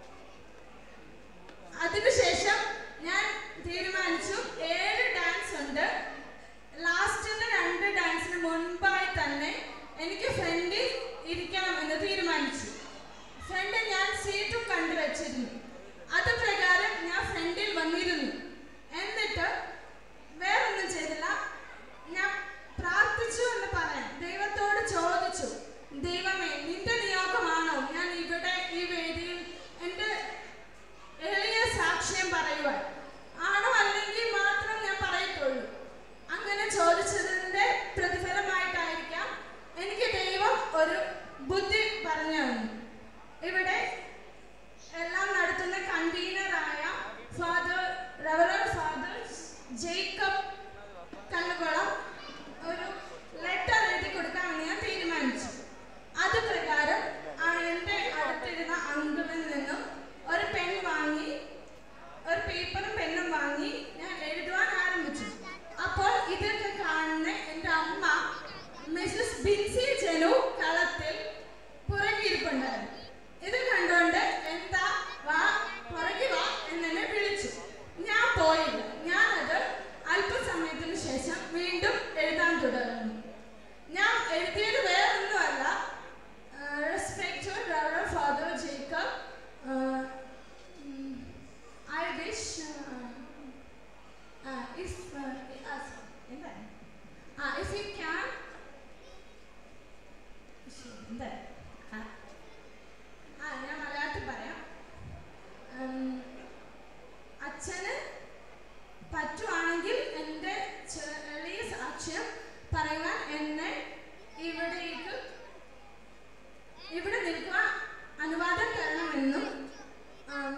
അതിനുശേഷം ഞാൻ തീരുമാനിച്ചു ഏഴ് ഡാൻസ് ഉണ്ട് ലാസ്റ്റിന്റെ രണ്ട് ഡാൻസിന് മുൻപായി തന്നെ എനിക്ക് ഫ്രണ്ടിൽ ഇരിക്കണം എന്ന് തീരുമാനിച്ചു ഫ്രണ്ട് ഞാൻ സീറ്റും കണ്ടുവച്ചിരുന്നു അത് പ്രകാരം ഞാൻ ഫ്രണ്ടിൽ വന്നിരുന്നു എന്നിട്ട് വേറൊന്നും ചെയ്തില്ല ഞാൻ പ്രാർത്ഥിച്ചു എന്ന് പറയാം ദൈവത്തോട് ചോദിച്ചു ദൈവമേ നിന്റെ നിയോഗമാണോ ഞാൻ ഇവിടെ ഈ വേദിയിൽ എൻ്റെ എളിയ സാക്ഷ്യം പറയുവാൻ ആണോ അല്ലെങ്കിൽ മാത്രം ഞാൻ പറയത്തുള്ളൂ അങ്ങനെ ചോദിച്ചതിന്റെ പ്രതിഫലമായിട്ടായിരിക്കാം എനിക്ക് ദൈവം ഒരു ബുദ്ധി പറഞ്ഞു തന്നു ഇവിടെ എല്ലാം നടത്തുന്ന കൺവീനറായ father reverend father Jacob Kallukulam ഒരു ലെറ്റർ എഴുതി കൊടുക്കാമെന്ന് ഞാൻ തീരുമാനിച്ചു അത് പ്രകാരം ആ എൻ്റെ അടുത്തിരുന്ന അങ്കിളിൽ നിന്നും ഒരു പെൻ വാങ്ങി ഒരു പേപ്പറും പെന്നും വാങ്ങി ഞാൻ എഴുതുവാൻ ആരംഭിച്ചു അപ്പോൾ ഇതൊക്കെ കാണുന്ന എൻ്റെ അമ്മ മിസ്സസ് ബിൻസി ജനു കളത്തിൽ പുറകിരിപ്പുണ്ടായിരുന്നു ഇത് കണ്ടുകൊണ്ട് എന്താ വാ പുറകെ വാ എന്നെ വിളിച്ചു ഞാൻ പോയില്ല ഞാനത് അല്പസമയത്തിന് ശേഷം വീണ്ടും എഴുതാൻ തുടർന്നു ഞാൻ എഴുതിയത് വേറൊന്നുമല്ല respect father Jacob I wish if എന്താണ് ആ ഇഫ് യു ക്യാൻ എന്താ ആ ആ ഞാൻ മലയാളത്തിൽ പറയാം ഉം, അച്ഛന് പറ്റുവാണെങ്കിൽ എൻ്റെ ചെറിയ സാക്ഷ്യം പറയാൻ എന്നെ ഇവിടേക്ക് ഇവിടെ നിൽക്കുവാൻ അനുവാദം തരണമെന്നും ഉം,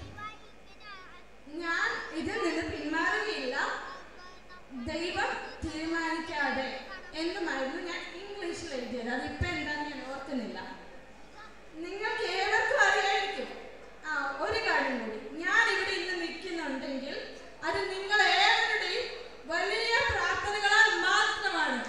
ഞാൻ ഇതിൽ നിന്ന് പിന്മാറുകയില്ല ദൈവം തീരുമാനിക്കാതെ എന്നുമായിരുന്നു ഞാൻ ഇംഗ്ലീഷിൽ എഴുതിയത് അതിപ്പോ എന്താന്ന് ഞാൻ ഓർക്കുന്നില്ല നിങ്ങൾക്ക് ഏവർക്കും അറിയായിരിക്കും ആ ഒരു കാര്യം കൂടി ഞാൻ ഇവിടെ ഇന്ന് നിൽക്കുന്നുണ്ടെങ്കിൽ അത് നിങ്ങൾ ഏവരുടെയും വലിയ പ്രാർത്ഥനകളാൽ മാത്രമാണ്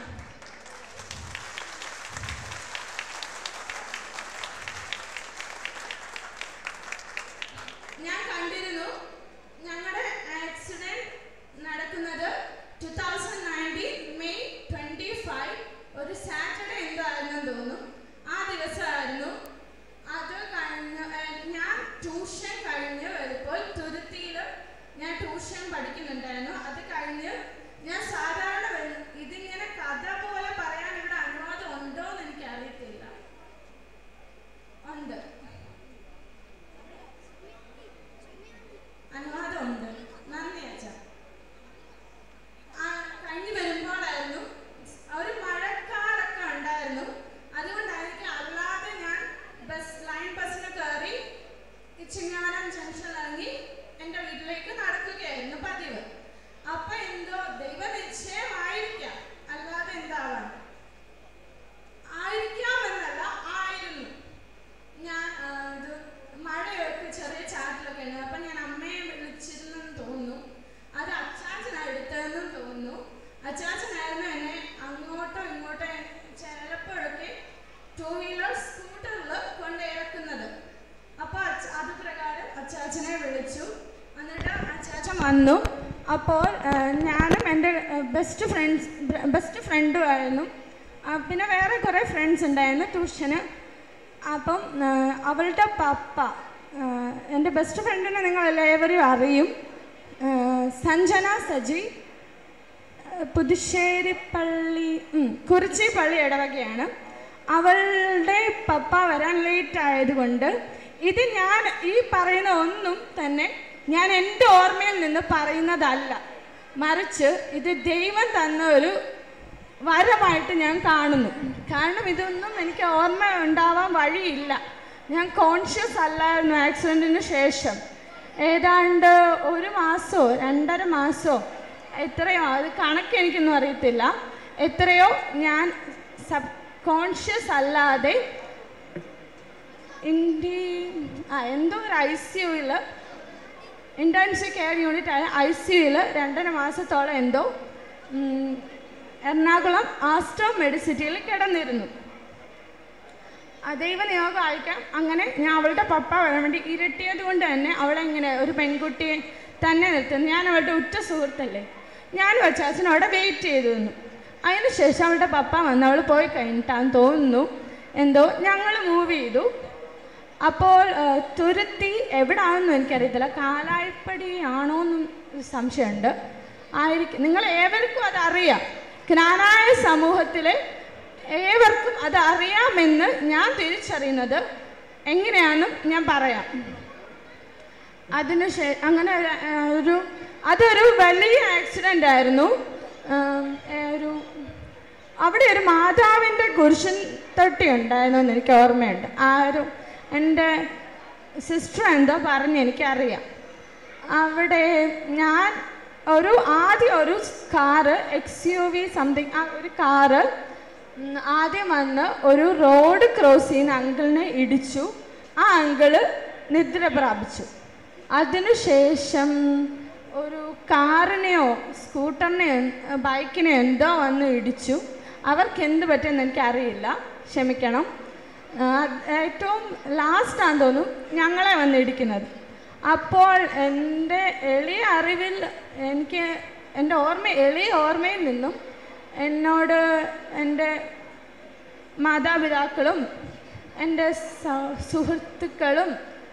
വന്നു അപ്പോൾ ആ, ഞാനും എൻ്റെ ബെസ്റ്റ് ഫ്രണ്ട്സ് ബെസ്റ്റ് ഫ്രണ്ടും ആയിരുന്നു ആ, പിന്നെ വേറെ കുറേ ഫ്രണ്ട്സ് ഉണ്ടായിരുന്നു ട്യൂഷന് അപ്പം ആ, അവളുടെ പപ്പ ആ, എൻ്റെ ബെസ്റ്റ് ഫ്രണ്ടിനെ നിങ്ങൾ എല്ലാവരും അറിയും ആ, സഞ്ജന സജി ആ, പുതുശ്ശേരിപ്പള്ളി ഉം, കുറിച്ചിപ്പള്ളി ഇടവകയാണ് അവളുടെ പപ്പ വരാൻ ലേറ്റ് ആയതുകൊണ്ട് ഇത് ഞാൻ ഈ പറയുന്ന ഒന്നും തന്നെ ഞാൻ എൻ്റെ ഓർമ്മയിൽ നിന്ന് പറയുന്നതല്ല മറിച്ച് ഇത് ദൈവം തന്ന ഒരു വരമായിട്ട് ഞാൻ കാണുന്നു കാരണം ഇതൊന്നും എനിക്ക് ഓർമ്മ ഉണ്ടാവാൻ വഴിയില്ല ഞാൻ കോൺഷ്യസ് അല്ലായിരുന്നു ആക്സിഡൻറ്റിന് ശേഷം ഏതാണ്ട് ഒരു മാസമോ രണ്ടര മാസമോ എത്രയോ അത് കണക്ക് എനിക്കൊന്നും അറിയത്തില്ല എത്രയോ ഞാൻ സബ് കോൺഷ്യസ് അല്ലാതെ ഇന്ത്യ ആ എന്തോ ഒരു ഐ സി യുവിൽ ഇൻറ്റേൺഷിപ്പ് കെയർ യൂണിറ്റ് ആയ ഐ സി യുവിൽ രണ്ടര മാസത്തോളം എന്തോ ഉം, എറണാകുളം ആസ്ട്രോ മെഡിസിറ്റിയിൽ കിടന്നിരുന്നു ആ ദൈവനിയോഗം അയക്കാം അങ്ങനെ ഞാൻ അവളുടെ പപ്പ വരാൻ വേണ്ടി ഇരട്ടിയത് കൊണ്ട് തന്നെ അവളെ ഇങ്ങനെ ഒരു പെൺകുട്ടിയെ തന്നെ നിർത്തുന്നു ഞാൻ അവളുടെ ഉറ്റ സുഹൃത്തല്ലേ ഞാൻ വച്ചാച്ചൻ അവിടെ വെയിറ്റ് ചെയ്തു നിന്നു അതിന് ശേഷം അവളുടെ പപ്പ വന്ന് അവൾ പോയി കഴിഞ്ഞിട്ടാന്ന് തോന്നുന്നു എന്തോ ഞങ്ങൾ മൂവ് ചെയ്തു അപ്പോൾ ആ, തുരുത്തി എവിടാണെന്നും എനിക്കറിയത്തില്ല കാലായിപ്പടി ആണോ എന്നും ഒരു സംശയമുണ്ട് ആയിരിക്കും നിങ്ങൾ ഏവർക്കും അതറിയാം ജ്ഞാനായ സമൂഹത്തിലെ ഏവർക്കും അത് അറിയാമെന്ന് ഞാൻ തിരിച്ചറിയുന്നത് എങ്ങനെയാണെന്നും ഞാൻ പറയാം അതിന് ശേ അങ്ങനെ ഒരു, ആ, ഒരു അതൊരു വലിയ ആക്സിഡൻ്റ് ആയിരുന്നു ആം, ഏ, ഒരു അവിടെ ഒരു മാതാവിൻ്റെ കുരിശൻ തൊട്ടി ഉണ്ടായിരുന്നു എന്ന് എനിക്ക് ഓർമ്മയുണ്ട് ആ ഒരു എൻ്റെ സിസ്റ്റർ എന്തോ പറഞ്ഞ് എനിക്കറിയാം അവിടെ ഞാൻ ഒരു ആദ്യം ഒരു car X U V something ആ ഒരു കാറ് ഉം, ആദ്യം വന്ന് ഒരു റോഡ് ക്രോസ് ചെയ്യുന്ന അങ്കിളിനെ ഇടിച്ചു ആ അങ്കിള് നിദ്ര പ്രാപിച്ചു അതിനുശേഷം ഒരു കാറിനെയോ സ്കൂട്ടറിനെയോ ബൈക്കിനെയോ എന്തോ വന്ന് ഇടിച്ചു അവർക്ക് എന്ത് പറ്റുമെന്ന് എനിക്കറിയില്ല ക്ഷമിക്കണം ആ, ഏറ്റവും ലാസ്റ്റാന്ന് തോന്നും ഞങ്ങളെ വന്ന് ഇടിക്കുന്നത് അപ്പോൾ എൻ്റെ എളിയ അറിവിൽ എനിക്ക് എൻ്റെ ഓർമ്മ എളിയ ഓർമ്മയിൽ നിന്നും എന്നോട് എൻ്റെ മാതാപിതാക്കളും എൻ്റെ സ- സുഹൃത്തുക്കളും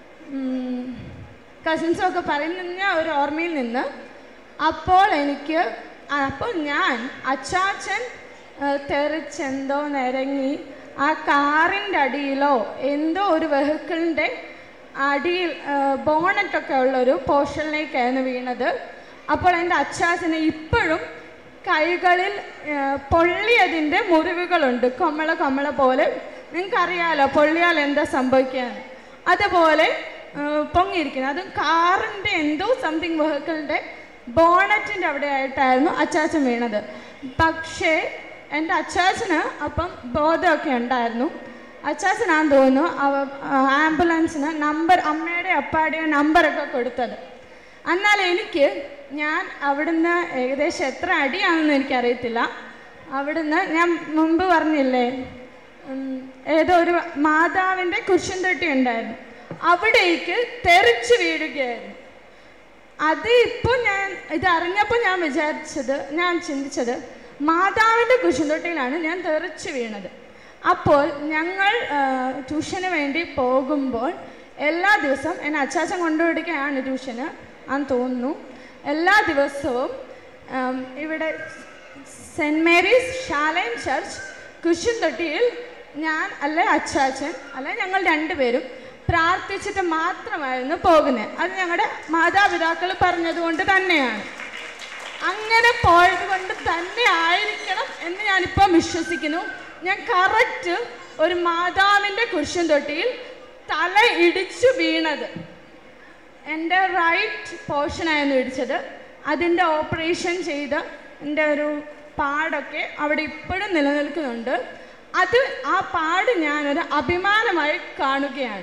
കസിൻസും ഒക്കെ പറയുന്ന ഒരു ഓർമ്മയിൽ നിന്ന് അപ്പോൾ എനിക്ക് അപ്പോൾ ഞാൻ അച്ചാച്ചൻ ആ, തെറിച്ചെന്തോ നിരങ്ങി ആ കാറിൻ്റെ അടിയിലോ എന്തോ ഒരു വെഹിക്കിളിൻ്റെ അടിയിൽ ബോണറ്റൊക്കെ ഉള്ളൊരു പോർഷനിലേക്കായിരുന്നു വീണത് അപ്പോൾ എൻ്റെ അച്ചാച്ചന് ഇപ്പോഴും കൈകളിൽ ആ, പൊള്ളിയതിൻ്റെ മുറിവുകളുണ്ട് കൊമ്മള കൊമ്മള പോലെ നിങ്ങൾക്കറിയാലോ പൊള്ളിയാൽ എന്താ സംഭവിക്കാൻ അതുപോലെ ആ, പൊങ്ങിയിരിക്കുന്നത് അതും കാറിൻ്റെ എന്തോ സംതിങ് വെഹിക്കിളിൻ്റെ ബോണറ്റിൻ്റെ അവിടെ ആയിട്ടായിരുന്നു അച്ചാച്ചൻ വീണത് പക്ഷേ എൻ്റെ അച്ചാച്ചന് അപ്പം ബോധമൊക്കെ ഉണ്ടായിരുന്നു അച്ചാച്ചനാന്ന് തോന്നുന്നു അവ ആംബുലൻസിന് നമ്പർ അമ്മയുടെ അപ്പാടെയോ നമ്പറൊക്കെ കൊടുത്തത് എന്നാൽ എനിക്ക് ഞാൻ അവിടുന്ന് ഏകദേശം എത്ര അടിയാണെന്ന് എനിക്കറിയത്തില്ല അവിടുന്ന് ഞാൻ മുമ്പ് പറഞ്ഞില്ലേ ഉം, ഏതോ ഒരു മാതാവിൻ്റെ കുരിശൻ തൊട്ടി ഉണ്ടായിരുന്നു അവിടേക്ക് തെറിച്ച് വീഴുകയായിരുന്നു അത് ഇപ്പോൾ ഞാൻ ഇത് അറിഞ്ഞപ്പോൾ ഞാൻ വിചാരിച്ചത് ഞാൻ ചിന്തിച്ചത് മാതാവിൻ്റെ കുശുന്തൊട്ടിയിലാണ് ഞാൻ തെറിച്ച് വീണത് അപ്പോൾ ഞങ്ങൾ ആ, ട്യൂഷന് വേണ്ടി പോകുമ്പോൾ എല്ലാ ദിവസവും എന്നെ അച്ചാച്ചൻ കൊണ്ടുപിടിക്കുകയാണ് ട്യൂഷന് ആന്ന് തോന്നുന്നു എല്ലാ ദിവസവും ആം, ഇവിടെ സെൻറ് മേരീസ് ഷാലൈൻ ചർച്ച് കുശുന്തൊട്ടിയിൽ ഞാൻ അല്ലെ അച്ചാച്ചൻ അല്ലെ ഞങ്ങൾ രണ്ടുപേരും പ്രാർത്ഥിച്ചിട്ട് മാത്രമായിരുന്നു പോകുന്നത് അത് ഞങ്ങളുടെ മാതാപിതാക്കൾ പറഞ്ഞതുകൊണ്ട് തന്നെയാണ് അങ്ങനെ പോയത് കൊണ്ട് തന്നെ ആയിരിക്കണം എന്ന് ഞാനിപ്പോൾ വിശ്വസിക്കുന്നു ഞാൻ കറക്റ്റ് ഒരു മാതാവിൻ്റെ കുരിശൻ തൊട്ടിയിൽ തല ഇടിച്ചു വീണത് എൻ്റെ റൈറ്റ് പോർഷനായിരുന്നു ഇടിച്ചത് അതിൻ്റെ ഓപ്പറേഷൻ ചെയ്ത് എൻ്റെ ഒരു പാടൊക്കെ അവിടെ ഇപ്പോഴും നിലനിൽക്കുന്നുണ്ട് അത് ആ പാട് ഞാനൊരു അഭിമാനമായി കാണുകയാണ്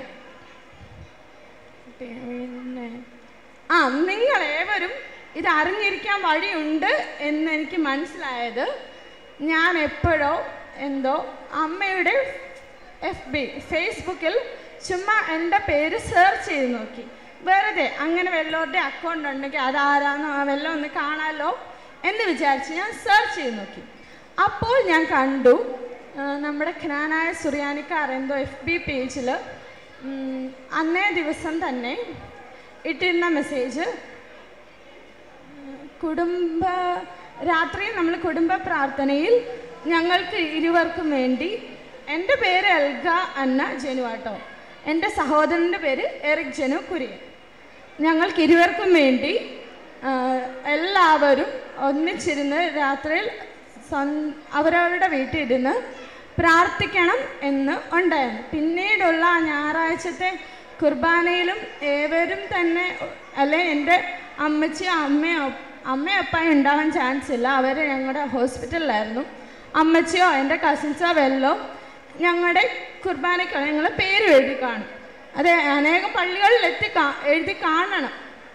പിന്നെ ആ നിങ്ങൾ ഏവരും ഇത് അറിഞ്ഞിരിക്കാൻ വഴിയുണ്ട് എന്ന് എനിക്ക് മനസ്സിലായത് ഞാൻ എപ്പോഴോ എന്തോ അമ്മയുടെ എഫ് ബി ഫേസ്ബുക്കിൽ ചുമ്മാ എൻ്റെ പേര് സെർച്ച് ചെയ്ത് നോക്കി വെറുതെ അങ്ങനെ വല്ലവരുടെ അക്കൗണ്ട് ഉണ്ടെങ്കിൽ അതാരാന്നോ ആ വല്ലതും ഒന്ന് കാണാമല്ലോ എന്ന് വിചാരിച്ച് ഞാൻ സെർച്ച് ചെയ്ത് നോക്കി അപ്പോൾ ഞാൻ കണ്ടു ആ, നമ്മുടെ ഖനാനായ സുറിയാനിക്കാർ എന്തോ എഫ് ബി പേജിൽ അന്നേ ദിവസം തന്നെ ഇട്ടിരുന്ന മെസ്സേജ് കുടുംബ രാത്രി നമ്മൾ കുടുംബ പ്രാർത്ഥനയിൽ ഞങ്ങൾക്ക് ഇരുവർക്കും വേണ്ടി എൻ്റെ പേര് എൽഗ അന്ന ജനു ആട്ടോ എൻ്റെ സഹോദരൻ്റെ പേര് എറിക് ജനു കുര്യൻ ഞങ്ങൾക്ക് ഇരുവർക്കും വേണ്ടി ആ, എല്ലാവരും ഒന്നിച്ചിരുന്ന് രാത്രിയിൽ സ്വ- അവരവരുടെ വീട്ടിൽ ഇരുന്ന് പ്രാർത്ഥിക്കണം എന്ന് ഉണ്ടായിരുന്നു പിന്നീടുള്ള ആ ഞായറാഴ്ചത്തെ കുർബാനയിലും ഏവരും തന്നെ അല്ലെ എൻ്റെ അമ്മച്ചി അമ്മയോ അമ്മയും അപ്പായും ഉണ്ടാവാൻ ചാൻസ് ഇല്ല അവർ ഞങ്ങളുടെ ഹോസ്പിറ്റലിലായിരുന്നു അമ്മച്ചിയോ എൻ്റെ കസിൻസോ വല്ലോ ഞങ്ങളുടെ കുർബാനയ്ക്കോ ഞങ്ങൾ പേര് എഴുതി കാണും അത് അനേകം പള്ളികളിൽ എത്തി കാ എഴുതി കാണണം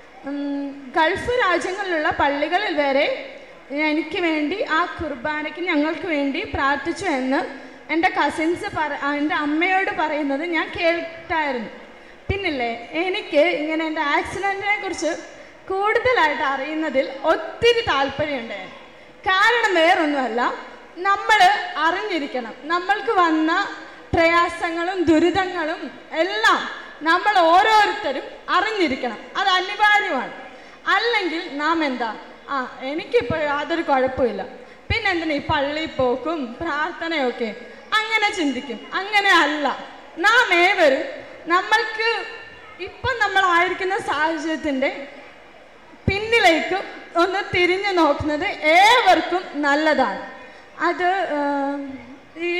ഉം, ഗൾഫ് രാജ്യങ്ങളിലുള്ള പള്ളികളിൽ വരെ എനിക്ക് വേണ്ടി ആ കുർബാനയ്ക്ക് ഞങ്ങൾക്ക് വേണ്ടി പ്രാർത്ഥിച്ചു എന്ന് എൻ്റെ കസിൻസ് പറ ആ, എൻ്റെ അമ്മയോട് പറയുന്നത് ഞാൻ കേട്ടായിരുന്നു പിന്നില്ലേ എനിക്ക് ഇങ്ങനെ എൻ്റെ ആക്സിഡൻറ്റിനെ കുറിച്ച് കൂടുതലായിട്ട് അറിയുന്നതിൽ ഒത്തിരി താല്പര്യമുണ്ടായിരുന്നു കാരണം വേറൊന്നുമല്ല നമ്മൾ അറിഞ്ഞിരിക്കണം നമ്മൾക്ക് വന്ന പ്രയാസങ്ങളും ദുരിതങ്ങളും എല്ലാം നമ്മൾ ഓരോരുത്തരും അറിഞ്ഞിരിക്കണം അത് അനിവാര്യമാണ് അല്ലെങ്കിൽ നാം എന്താ ആ എനിക്കിപ്പോൾ യാതൊരു കുഴപ്പമില്ല പിന്നെ എന്തിനാ ഈ പള്ളിയിൽ പോക്കും പ്രാർത്ഥനയൊക്കെ അങ്ങനെ ചിന്തിക്കും അങ്ങനെ അല്ല നാം ഏവരും നമ്മൾക്ക് ഇപ്പം നമ്മളായിരിക്കുന്ന സാഹചര്യത്തിൻ്റെ പിന്നിലേക്ക് ഒന്ന് തിരിഞ്ഞു നോക്കുന്നത് ഏവർക്കും നല്ലതാണ് അത് ആ, ഈ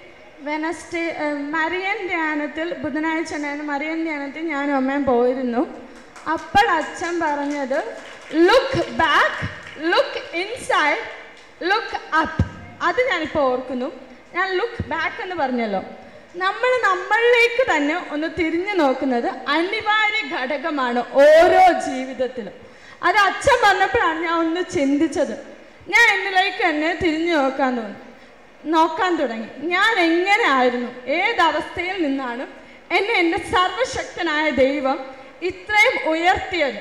വെനസ്ഡേ ആ, മരിയൻ ധ്യാനത്തിൽ ബുധനാഴ്ച ഉണ്ടായിരുന്ന മരിയൻ ധ്യാനത്തിൽ ഞാനും അമ്മയും പോയിരുന്നു അപ്പോൾ അച്ഛൻ പറഞ്ഞത് look back look inside look up അത് ഞാനിപ്പോൾ ഓർക്കുന്നു ഞാൻ ലുക്ക് ബാക്ക് എന്ന് പറഞ്ഞല്ലോ നമ്മൾ നമ്മളിലേക്ക് തന്നെ ഒന്ന് തിരിഞ്ഞു നോക്കുന്നത് അനിവാര്യ ഘടകമാണ് ഓരോ ജീവിതത്തിലും അത് അച്ഛൻ പറഞ്ഞപ്പോഴാണ് ഞാൻ ഒന്ന് ചിന്തിച്ചത് ഞാൻ എന്നിലേക്ക് തന്നെ തിരിഞ്ഞു നോക്കാൻ തോന്നി നോക്കാൻ തുടങ്ങി ഞാൻ എങ്ങനെ ആയിരുന്നു ഏതവസ്ഥയിൽ നിന്നാണ് എന്നെ എൻ്റെ സർവശക്തനായ ദൈവം ഇത്രയും ഉയർത്തിയത്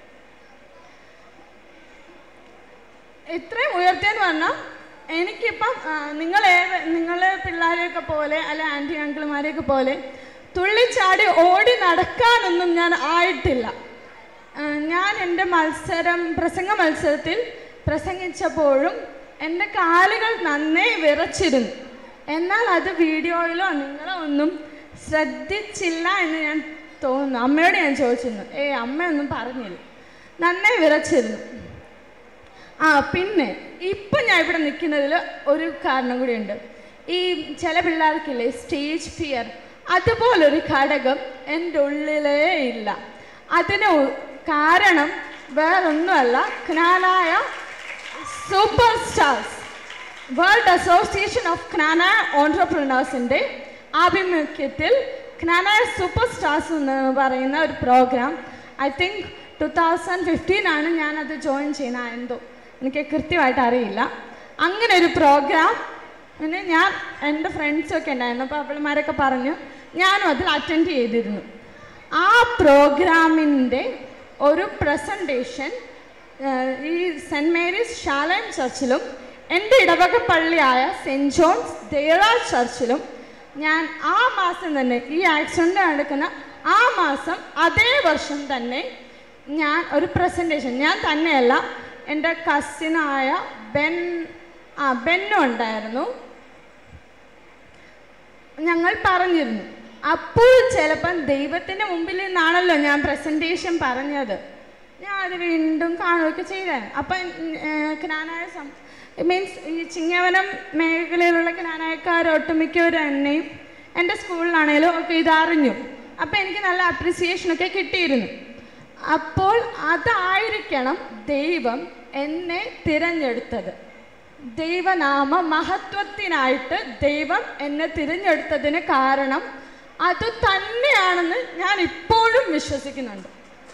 ഇത്രയും ഉയർത്തിയെന്ന് പറഞ്ഞാൽ എനിക്കിപ്പം ആ, നിങ്ങളെ നിങ്ങളെ പിള്ളേരെയൊക്കെ പോലെ അല്ലെ ആൻറ്റി അങ്കിൾമാരെയൊക്കെ പോലെ തുള്ളിച്ചാടി ഓടി നടക്കാനൊന്നും ഞാൻ ആയിട്ടില്ല ആ, ഞാൻ എൻ്റെ മത്സരം പ്രസംഗ മത്സരത്തിൽ പ്രസംഗിച്ചപ്പോഴും എൻ്റെ കാലുകൾ നന്നേ വിറച്ചിരുന്നു എന്നാൽ അത് വീഡിയോയിലോ നിങ്ങളോ ഒന്നും ശ്രദ്ധിച്ചില്ല എന്ന് ഞാൻ തോന്നുന്നു അമ്മയോട് ഞാൻ ചോദിച്ചിരുന്നു ഏയ് അമ്മയൊന്നും പറഞ്ഞില്ല നന്നേ വിറച്ചിരുന്നു ആ പിന്നെ ഇപ്പം ഞാൻ ഇവിടെ നിൽക്കുന്നതിൽ ഒരു കാരണം കൂടിയുണ്ട് ഈ ചില പിള്ളേർക്കില്ലേ സ്റ്റേജ് ഫിയർ അതുപോലൊരു ഘടകം എൻ്റെ ഉള്ളിലേ ഇല്ല അതിന് ഉ- കാരണം വേറൊന്നുമല്ല Knanaya super stars world association of Knana ഓൺട്രപ്രണേഴ്സിൻ്റെ ആഭിമുഖ്യത്തിൽ ജ്ഞാനായ സൂപ്പർ സ്റ്റാർസ് എന്ന് പറയുന്ന ഒരു programme I think two thousand fifteen ആണ് ഞാനത് ജോയിൻ ചെയ്യുന്നത് എന്തോ എനിക്ക് കൃത്യമായിട്ട് അറിയില്ല അങ്ങനെ ഒരു പ്രോഗ്രാം പിന്നെ ഞാൻ എൻ്റെ ഫ്രണ്ട്സൊക്കെ ഉണ്ടായിരുന്നു അപ്പോൾ അവളുമാരൊക്കെ പറഞ്ഞു ഞാനും അതിൽ അറ്റൻഡ് ചെയ്തിരുന്നു ആ പ്രോഗ്രാമിൻ്റെ ഒരു പ്രസൻറ്റേഷൻ ഈ സെൻറ് മേരീസ് ഷാലയം ചർച്ചിലും എൻ്റെ ഇടവക പള്ളിയായ സെൻറ് ജോൺസ് ദേറാ ചർച്ചിലും ഞാൻ ആ മാസം തന്നെ ഈ ആക്സിഡൻ്റ് നടക്കുന്ന ആ മാസം അതേ വർഷം തന്നെ ഞാൻ ഒരു പ്രസൻറ്റേഷൻ ഞാൻ തന്നെയല്ല എൻ്റെ കസിനായ ബെൻ ആ ബെന്നും ഉണ്ടായിരുന്നു ഞങ്ങൾ പറഞ്ഞിരുന്നു അപ്പോൾ ചിലപ്പം ദൈവത്തിൻ്റെ മുമ്പിൽ നിന്നാണല്ലോ ഞാൻ പ്രസൻറ്റേഷൻ പറഞ്ഞത് ഞാൻ അത് വീണ്ടും കാണുകയൊക്കെ ചെയ്തായിരുന്നു അപ്പം ജ്ഞാനായ സം മീൻസ് ഈ ചിങ്ങവനം മേഖലയിലുള്ള ജ്ഞാനായക്കാർ ഒട്ടുമിക്കവരും എന്നെയും എൻ്റെ സ്കൂളിലാണേലും ഒക്കെ ഇതറിഞ്ഞു അപ്പം എനിക്ക് നല്ല അപ്രിസിയേഷനൊക്കെ കിട്ടിയിരുന്നു അപ്പോൾ അതായിരിക്കണം ദൈവം എന്നെ തിരഞ്ഞെടുത്തത് ദൈവനാമ മഹത്വത്തിനായിട്ട് ദൈവം എന്നെ തിരഞ്ഞെടുത്തതിന് കാരണം അത് തന്നെയാണെന്ന് ഞാൻ ഇപ്പോഴും വിശ്വസിക്കുന്നുണ്ട്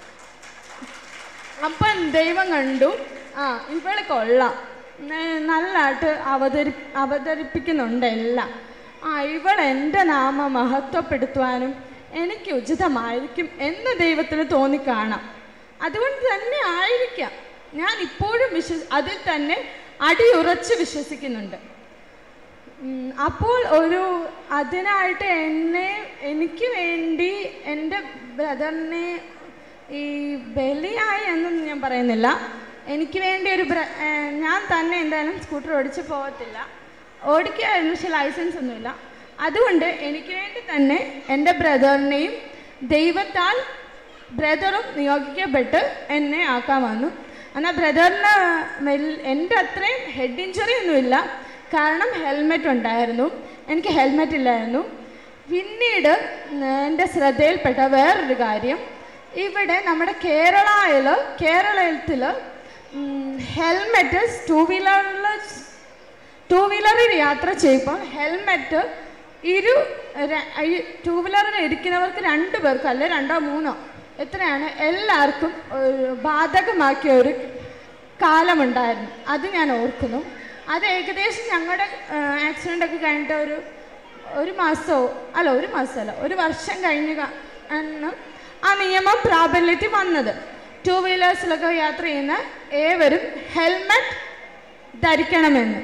അപ്പം ദൈവം കണ്ടു ആ ഇവള് കൊള്ളാം ന- നല്ലതായിട്ട് അവതരി അവതരിപ്പിക്കുന്നുണ്ട് എല്ലാം ആ ഇവൾ എൻ്റെ നാമം മഹത്വപ്പെടുത്തുവാനും എനിക്ക് ഉചിതമായിരിക്കും എന്ന് ദൈവത്തിന് തോന്നിക്കാണാം അതുകൊണ്ട് തന്നെ ആയിരിക്കാം ഞാൻ ഇപ്പോഴും വിശ്വ അതിൽ തന്നെ അടിയുറച്ച് വിശ്വസിക്കുന്നുണ്ട് ഉം, അപ്പോൾ ഒരു അതിനായിട്ട് എന്നെ എനിക്ക് വേണ്ടി എൻ്റെ ബ്രദറിനെ ഈ ബലിയായി എന്നൊന്നും ഞാൻ പറയുന്നില്ല എനിക്ക് വേണ്ടി ഒരു ബ്ര ഏർ ഞാൻ തന്നെ എന്തായാലും സ്കൂട്ടർ ഓടിച്ച് പോകത്തില്ല ഓടിക്കായിരുന്നു പക്ഷെ ലൈസൻസ് ഒന്നുമില്ല അതുകൊണ്ട് എനിക്ക് വേണ്ടി തന്നെ എൻ്റെ ബ്രദറിനെയും ദൈവത്താൽ ബ്രദറും നിയോഗിക്കപ്പെട്ട് എന്നെ ആക്കാൻ വന്നു എന്നാൽ ബ്രദറിന് മെൽ എൻ്റെ അത്രയും ഹെഡ് ഇഞ്ചുറി ഒന്നുമില്ല കാരണം ഹെൽമെറ്റ് ഉണ്ടായിരുന്നു എനിക്ക് ഹെൽമെറ്റ് ഇല്ലായിരുന്നു പിന്നീട് എൻ്റെ ശ്രദ്ധയിൽപ്പെട്ട വേറൊരു കാര്യം ഇവിടെ നമ്മുടെ കേരളയിൽ കേരളത്തിൽ ഹെൽമെറ്റ് ടൂ വീലറിൽ ടൂ വീലറിൽ യാത്ര ചെയ്യുമ്പോൾ ഹെൽമെറ്റ് ഇരു ടൂ വീലറിൽ ഇരിക്കുന്നവർക്ക് രണ്ട് പേർക്ക് അല്ലെ രണ്ടോ മൂന്നോ എത്രയാണ് എല്ലാവർക്കും ഒരു ബാധകമാക്കിയ ഒരു കാലമുണ്ടായിരുന്നു അത് ഞാൻ ഓർക്കുന്നു അത് ഏകദേശം ഞങ്ങളുടെ ആക്സിഡൻ്റ് ഒക്കെ കഴിഞ്ഞിട്ട് ഒരു ഒരു മാസമോ അല്ല ഒരു മാസമല്ല ഒരു വർഷം കഴിഞ്ഞ് ക- ആണ് ആ നിയമം പ്രാബല്യത്തിൽ വന്നത് ടൂ വീലേഴ്സിലൊക്കെ യാത്ര ചെയ്യുന്ന ഏവരും ഹെൽമെറ്റ് ധരിക്കണമെന്ന്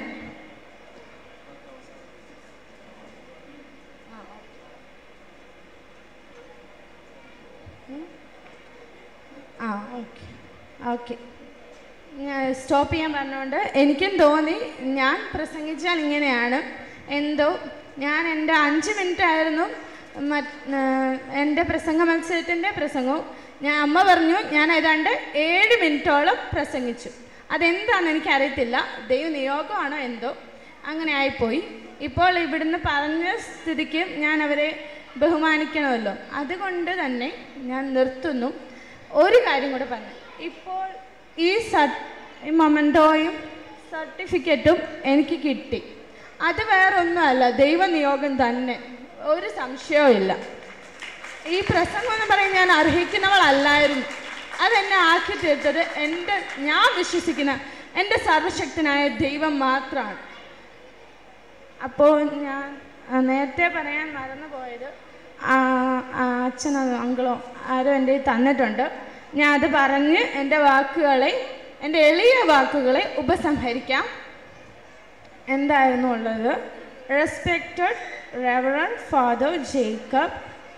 ആ ഓക്കെ ഓക്കെ സ്റ്റോപ്പ് ചെയ്യാൻ പറഞ്ഞുകൊണ്ട് എനിക്കും തോന്നി ഞാൻ പ്രസംഗിച്ചാൽ ഇങ്ങനെയാണ് എന്തോ ഞാൻ എൻ്റെ അഞ്ച് മിനിറ്റ് ആയിരുന്നു മറ്റ് എൻ്റെ പ്രസംഗ മത്സരത്തിൻ്റെ പ്രസംഗവും ഞാൻ അമ്മ പറഞ്ഞു ഞാൻ ഏതാണ്ട് ഏഴ് മിനിറ്റോളം പ്രസംഗിച്ചു അതെന്താണെന്ന് എനിക്കറിയത്തില്ല ദൈവ നിയോഗമാണോ എന്തോ അങ്ങനെ ആയിപ്പോയി ഇപ്പോൾ ഇവിടുന്ന് പറഞ്ഞ സ്ഥിതിക്ക് ഞാൻ അവരെ ബഹുമാനിക്കണമല്ലോ അതുകൊണ്ട് തന്നെ ഞാൻ നിർത്തുന്നു ഒരു കാര്യം കൂടെ പറഞ്ഞു ഇപ്പോൾ ഈ സ ഈ മൊമെൻറ്റോയും സർട്ടിഫിക്കറ്റും എനിക്ക് കിട്ടി അത് വേറെ ഒന്നുമല്ല ദൈവനിയോഗം തന്നെ ഒരു സംശയവും ഇല്ല ഈ പ്രസംഗം എന്ന് പറയും ഞാൻ അർഹിക്കുന്നവളല്ലായിരുന്നു അതെന്നെ ആക്കി തീർത്തത് എൻ്റെ ഞാൻ വിശ്വസിക്കുന്ന എൻ്റെ സർവശക്തനായ ദൈവം മാത്രമാണ് അപ്പോൾ ഞാൻ ആ, നേരത്തെ പറയാൻ മറന്നു പോയത് ആ, ആ, അച്ഛനോ അങ്കിളോ ആരോ എൻ്റെ കയ്യിൽ തന്നിട്ടുണ്ട് ഞാൻ അത് പറഞ്ഞ് എൻ്റെ വാക്കുകളെ എൻ്റെ എളിയ വാക്കുകളെ ഉപസംഹരിക്കാം എന്തായിരുന്നു ഉള്ളത് respected reverend father Jacob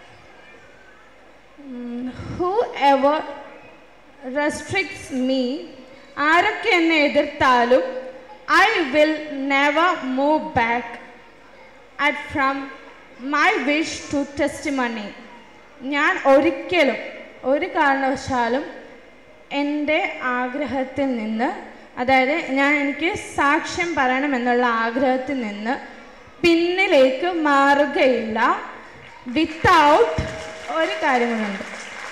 whoever restricts me ആരൊക്കെ എന്നെ എതിർത്താലും I will never move back at from my wish to testimony ഞാൻ ഒരിക്കലും ഒരു കാരണവശാലും എൻ്റെ ആഗ്രഹത്തിൽ നിന്ന് അതായത് ഞാൻ എനിക്ക് സാക്ഷ്യം പറയണമെന്നുള്ള ആഗ്രഹത്തിൽ നിന്ന് പിന്നിലേക്ക് മാറുകയില്ല വിത്തൗട്ട് ഒരു കാര്യങ്ങളുണ്ട്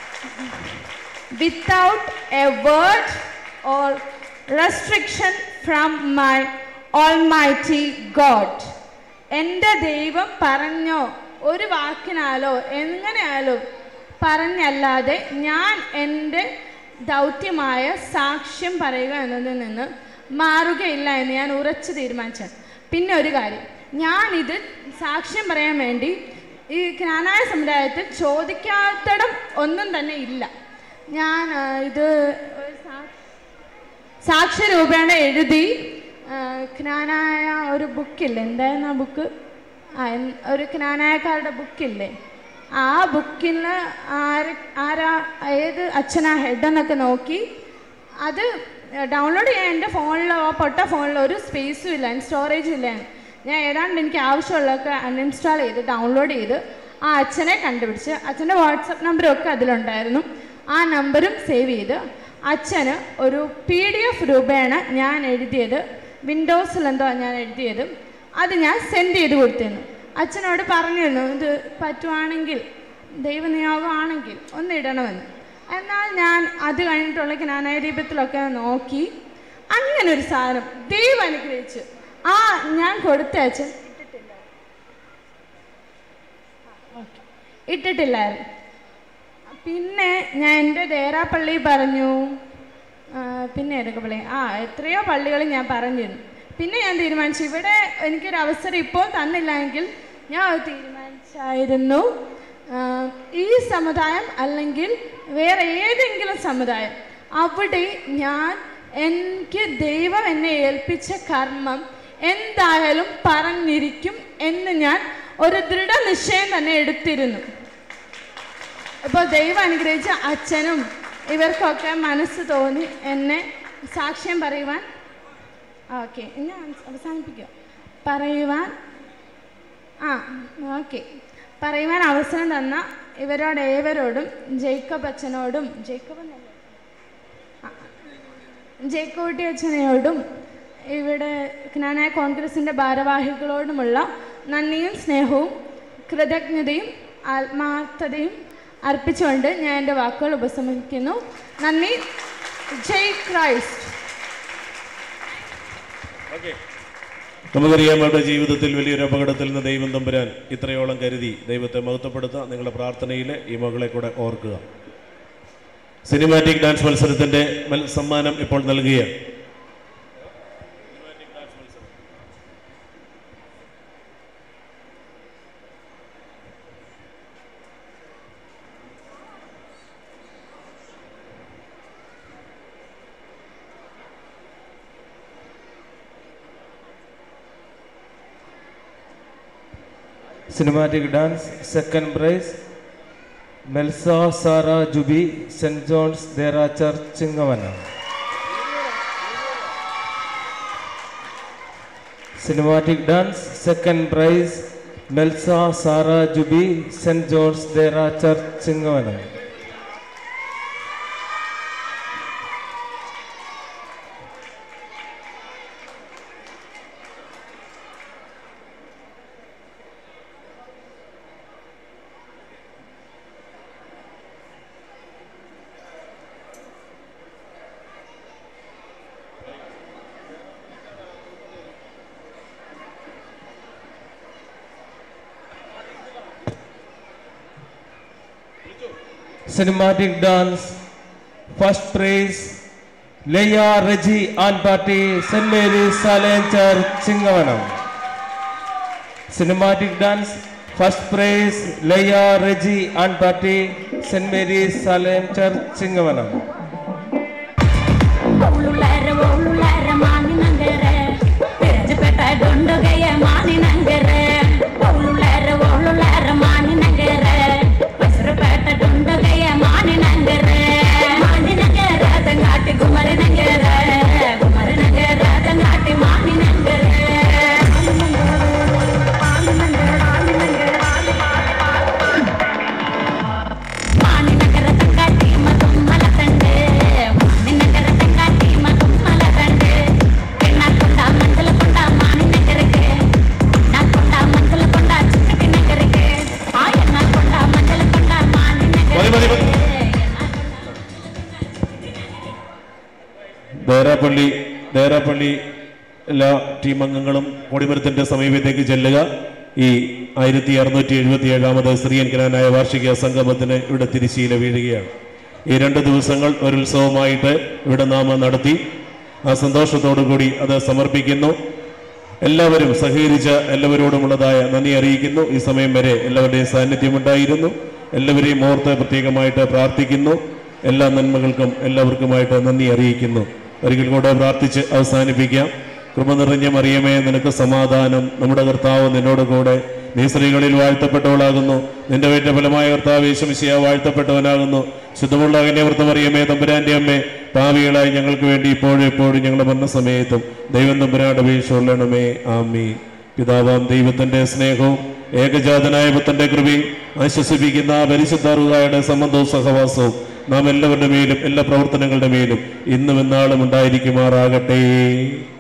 without a word or restriction from my almighty God. എൻ്റെ ദൈവം പറഞ്ഞോ ഒരു വാക്കിനാലോ എങ്ങനെയാലോ പറഞ്ഞല്ലാതെ ഞാൻ എൻ്റെ ദൗത്യമായ സാക്ഷ്യം പറയുക എന്നതിൽ നിന്ന് മാറുകയില്ല എന്ന് ഞാൻ ഉറച്ചു തീരുമാനിച്ചു പിന്നെ ഒരു കാര്യം ഞാനിത് സാക്ഷ്യം പറയാൻ വേണ്ടി ഈ ജ്ഞാനായ സമുദായത്തിൽ ചോദിക്കാത്തടം ഒന്നും തന്നെ ഇല്ല ഞാൻ ആ, ഇത് ഒരു സാ- സാക്ഷ്യരൂപേണ എഴുതി ആ, ജ്ഞാനായ ഒരു ബുക്കില്ലേ എന്തായിരുന്നു ആ ബുക്ക് ആ എൻ- ഒരു ജ്ഞാനായക്കാരുടെ ബുക്കില്ലേ ആ ബുക്കിൽ ആര് ആരാ ഏത് അച്ഛനാ ഹെഡ് എന്നൊക്കെ നോക്കി അത് ഡൗൺലോഡ് ചെയ്യാൻ എൻ്റെ ഫോണിൽ ആ പൊട്ട ഫോണിൽ ഒരു സ്പേസും ഇല്ല സ്റ്റോറേജും ഇല്ല ഞാൻ ഏതാണ്ട് എനിക്ക് ആവശ്യമുള്ളതൊക്കെ അൺഇൻസ്റ്റാൾ ചെയ്ത് ഡൗൺലോഡ് ചെയ്ത് ആ അച്ഛനെ കണ്ടുപിടിച്ച് അച്ഛൻ്റെ വാട്സപ്പ് നമ്പറും ഒക്കെ അതിലുണ്ടായിരുന്നു ആ നമ്പറും സേവ് ചെയ്ത് അച്ഛന് ഒരു പി ഡി എഫ് രൂപേണ ഞാൻ എഴുതിയത് വിൻഡോസിൽ എന്തോ ഞാൻ എഴുതിയത് അത് ഞാൻ സെൻഡ് ചെയ്ത് കൊടുത്തിരുന്നു അച്ഛനോട് പറഞ്ഞിരുന്നു ഇത് പറ്റുവാണെങ്കിൽ ദൈവനിയോഗമാണെങ്കിൽ ഒന്ന് ഇടണമെന്ന് എന്നാൽ ഞാൻ അത് കഴിഞ്ഞിട്ടുള്ള ജ്ഞാനായ ദീപത്തിലൊക്കെ നോക്കി അങ്ങനെ ഒരു സാധനം ദൈവം അനുഗ്രഹിച്ചു ആ ഞാൻ കൊടുത്ത അച്ഛൻ ഓക്കെ ഇട്ടിട്ടില്ലായിരുന്നു പിന്നെ ഞാൻ എൻ്റെ ദേറാപ്പള്ളി പറഞ്ഞു ആ, പിന്നെ ഏതൊക്കെ പള്ളി ആ എത്രയോ പള്ളികൾ ഞാൻ പറഞ്ഞിരുന്നു പിന്നെ ഞാൻ തീരുമാനിച്ചു ഇവിടെ എനിക്കൊരു അവസരം ഇപ്പോൾ തന്നില്ല എങ്കിൽ ഞാൻ അത് തീരുമാനിച്ചായിരുന്നു ആഹ്, ഈ സമുദായം അല്ലെങ്കിൽ വേറെ ഏതെങ്കിലും സമുദായം അവിടെ ഞാൻ എനിക്ക് ദൈവം എന്നെ ഏൽപ്പിച്ച കർമ്മം എന്തായാലും പറഞ്ഞിരിക്കും എന്ന് ഞാൻ ഒരു ദൃഢനിശ്ചയം തന്നെ എടുത്തിരുന്നു ഇപ്പോൾ ദൈവം അനുഗ്രഹിച്ച അച്ഛനും ഇവർക്കൊക്കെ മനസ്സ് തോന്നി എന്നെ സാക്ഷ്യം പറയുവാൻ ഓക്കെ ഞാൻ അവസാനിപ്പിക്കാം പറയുവാൻ ആ ഓക്കെ പറയുവാൻ അവസരം തന്ന ഇവരോട് ഏവരോടും ജേക്കബ് അച്ഛനോടും ജേക്കബ് എന്നല്ലേ? ആ, ജേക്കോട്ടി അച്ഛനോടും ഇവിടെ ജ്ഞാനായ കോൺഗ്രസിൻ്റെ ഭാരവാഹികളോടുമുള്ള നന്ദിയും സ്നേഹവും കൃതജ്ഞതയും ആത്മാർത്ഥതയും അർപ്പിച്ചുകൊണ്ട് ഞാൻ എൻ്റെ വാക്കുകൾ ഉപസംഹരിക്കുന്നു നന്ദി ജയ് ക്രൈസ്റ്റ് നമുക്കറിയാം അവരുടെ ജീവിതത്തിൽ വലിയൊരു അപകടത്തിൽ നിന്ന് ദൈവം തമ്പുരാൻ ഇത്രയോളം കരുതി ദൈവത്തെ മഹത്വപ്പെടുത്തുക നിങ്ങളുടെ പ്രാർത്ഥനയിൽ ഈ മകളെ കൂടെ ഓർക്കുക സിനിമാറ്റിക് ഡാൻസ് മത്സരത്തിന്റെ മൽ സമ്മാനം ഇപ്പോൾ നൽകുകയാണ് cinematic dance second prize Melsa Sara Juby saint Johns ദേറ church Chingavanam cinematic dance second prize Melsa Sara Juby saint Johns ദേറ church Chingavanam cinematic dance first praise leia regi and party st mary's salem church singavanam cinematic dance first praise leia regi and party st mary's salem church singavanam ಒಳ್ಳುಳ್ಳಾರ ಒಳ್ಳುಳ್ಳಾರ ಮಾನಿನಂಗರ ಪೆರಜಪೇಟ ದೊಂಡಗಯ್ಯ ಮಾನಿನಂಗರ ಒಳ್ಳುಳ್ಳಾರ ಒಳ್ಳುಳ್ಳಾರ ಮಾನಿನಂಗರ ಹೆಸರುಪೇಟ ದೊಂಡಗಯ್ಯ ಮಾನಿನಂಗರ ಮಾನಿನಂಗರ ದಂಗಾಟಿ ಗುಮರನಂಗರ ಗುಮರನಂಗರ ದಂಗಾಟಿ ಮಾನಿನಂಗರ ಮಾನಿನಂಗರ ದಂಗಾಟಿ ಮದುಮ್ಮಲ ತಂಡೆ ಮಾನಿನಂಗರ ದಂಗಾಟಿ ಮದುಮ್ಮಲ ತಂಡೆ ಎಣ್ಣಕೊಂಡ ಮಂಗಲ ಕೊಂಡ ಮಾನಿನಂಗರಕ್ಕೆ ಎಣ್ಣಕೊಂಡ ಮಂಗಲ ಕೊಂಡ ಚಿಕ್ಕಟಿ ನಗರಕ್ಕೆ ಆ ಎಣ್ಣಕೊಂಡ ಮಂಗಲ ಕೊಂಡ ಮಾನಿನಂಗರಕ್ಕೆ ദേരാപ്പള്ളി ദേരാപ്പള്ളി എല്ലാ ടീം അംഗങ്ങളും കൊടിമരത്തിന്റെ സമീപത്തേക്ക് ചെല്ലുക ഈ ആയിരത്തി അറുന്നൂറ്റി എഴുപത്തി ഏഴാമത് ശ്രീയൻകനായ വാർഷിക സംഗമത്തിന് ഇവിടെ തിരിശീല വീഴുകയാണ് ഈ രണ്ട് ദിവസങ്ങൾ ഒരു ഉത്സവമായിട്ട് ഇവിടെ നാം നടത്തി ആ സന്തോഷത്തോടു കൂടി അത് സമർപ്പിക്കുന്നു എല്ലാവരും സഹകരിച്ച എല്ലാവരോടുമുള്ളതായ നന്ദി അറിയിക്കുന്നു ഈ സമയം വരെ എല്ലാവരുടെയും സാന്നിധ്യമുണ്ടായിരുന്നു എല്ലാവരെയും ഓർത്ത് പ്രത്യേകമായിട്ട് പ്രാർത്ഥിക്കുന്നു എല്ലാ നന്മകൾക്കും എല്ലാവർക്കുമായിട്ട് നന്ദി അറിയിക്കുന്നു ഒരിക്കൽ കൂടെ പ്രാർത്ഥിച്ച് അവസാനിപ്പിക്കാം കൃപ നിറഞ്ഞ മറിയമേ നിനക്ക് സമാധാനം നമ്മുടെ കർത്താവ് നിന്നോട് കൂടെ നീ സ്ത്രീകളിൽ വാഴ്ത്തപ്പെട്ടവളാകുന്നു നിന്റെ വീട്ട ഫലമായ കർത്താവ് യേശുമിശിയ വാഴ്ത്തപ്പെട്ടവനാകുന്നു ശുദ്ധമുള്ള കന്യാവൃത്തമറിയമേ തമ്പുരാന്റെ അമ്മേ പാവികളായി ഞങ്ങൾക്ക് വേണ്ടി ഇപ്പോഴും എപ്പോഴും ഞങ്ങളുടെ വന്ന സമയത്തും ദൈവം തമ്പുരാന്റെ അപേക്ഷയുള്ളണമേ ആമീ പിതാവാം ദൈവത്തിന്റെ സ്നേഹവും ഏകജാതനായ പുത്തന്റെ കൃപയും ആശ്വസിപ്പിക്കുന്ന പരിശുദ്ധാറുകായുടെ സംബന്ധവും സഹവാസവും നാം എല്ലാവരുടെ മേലും എല്ലാ പ്രവർത്തനങ്ങളുടെ മേലും ഇന്നും എന്നാളും ഉണ്ടായിരിക്കുമാറാകട്ടെ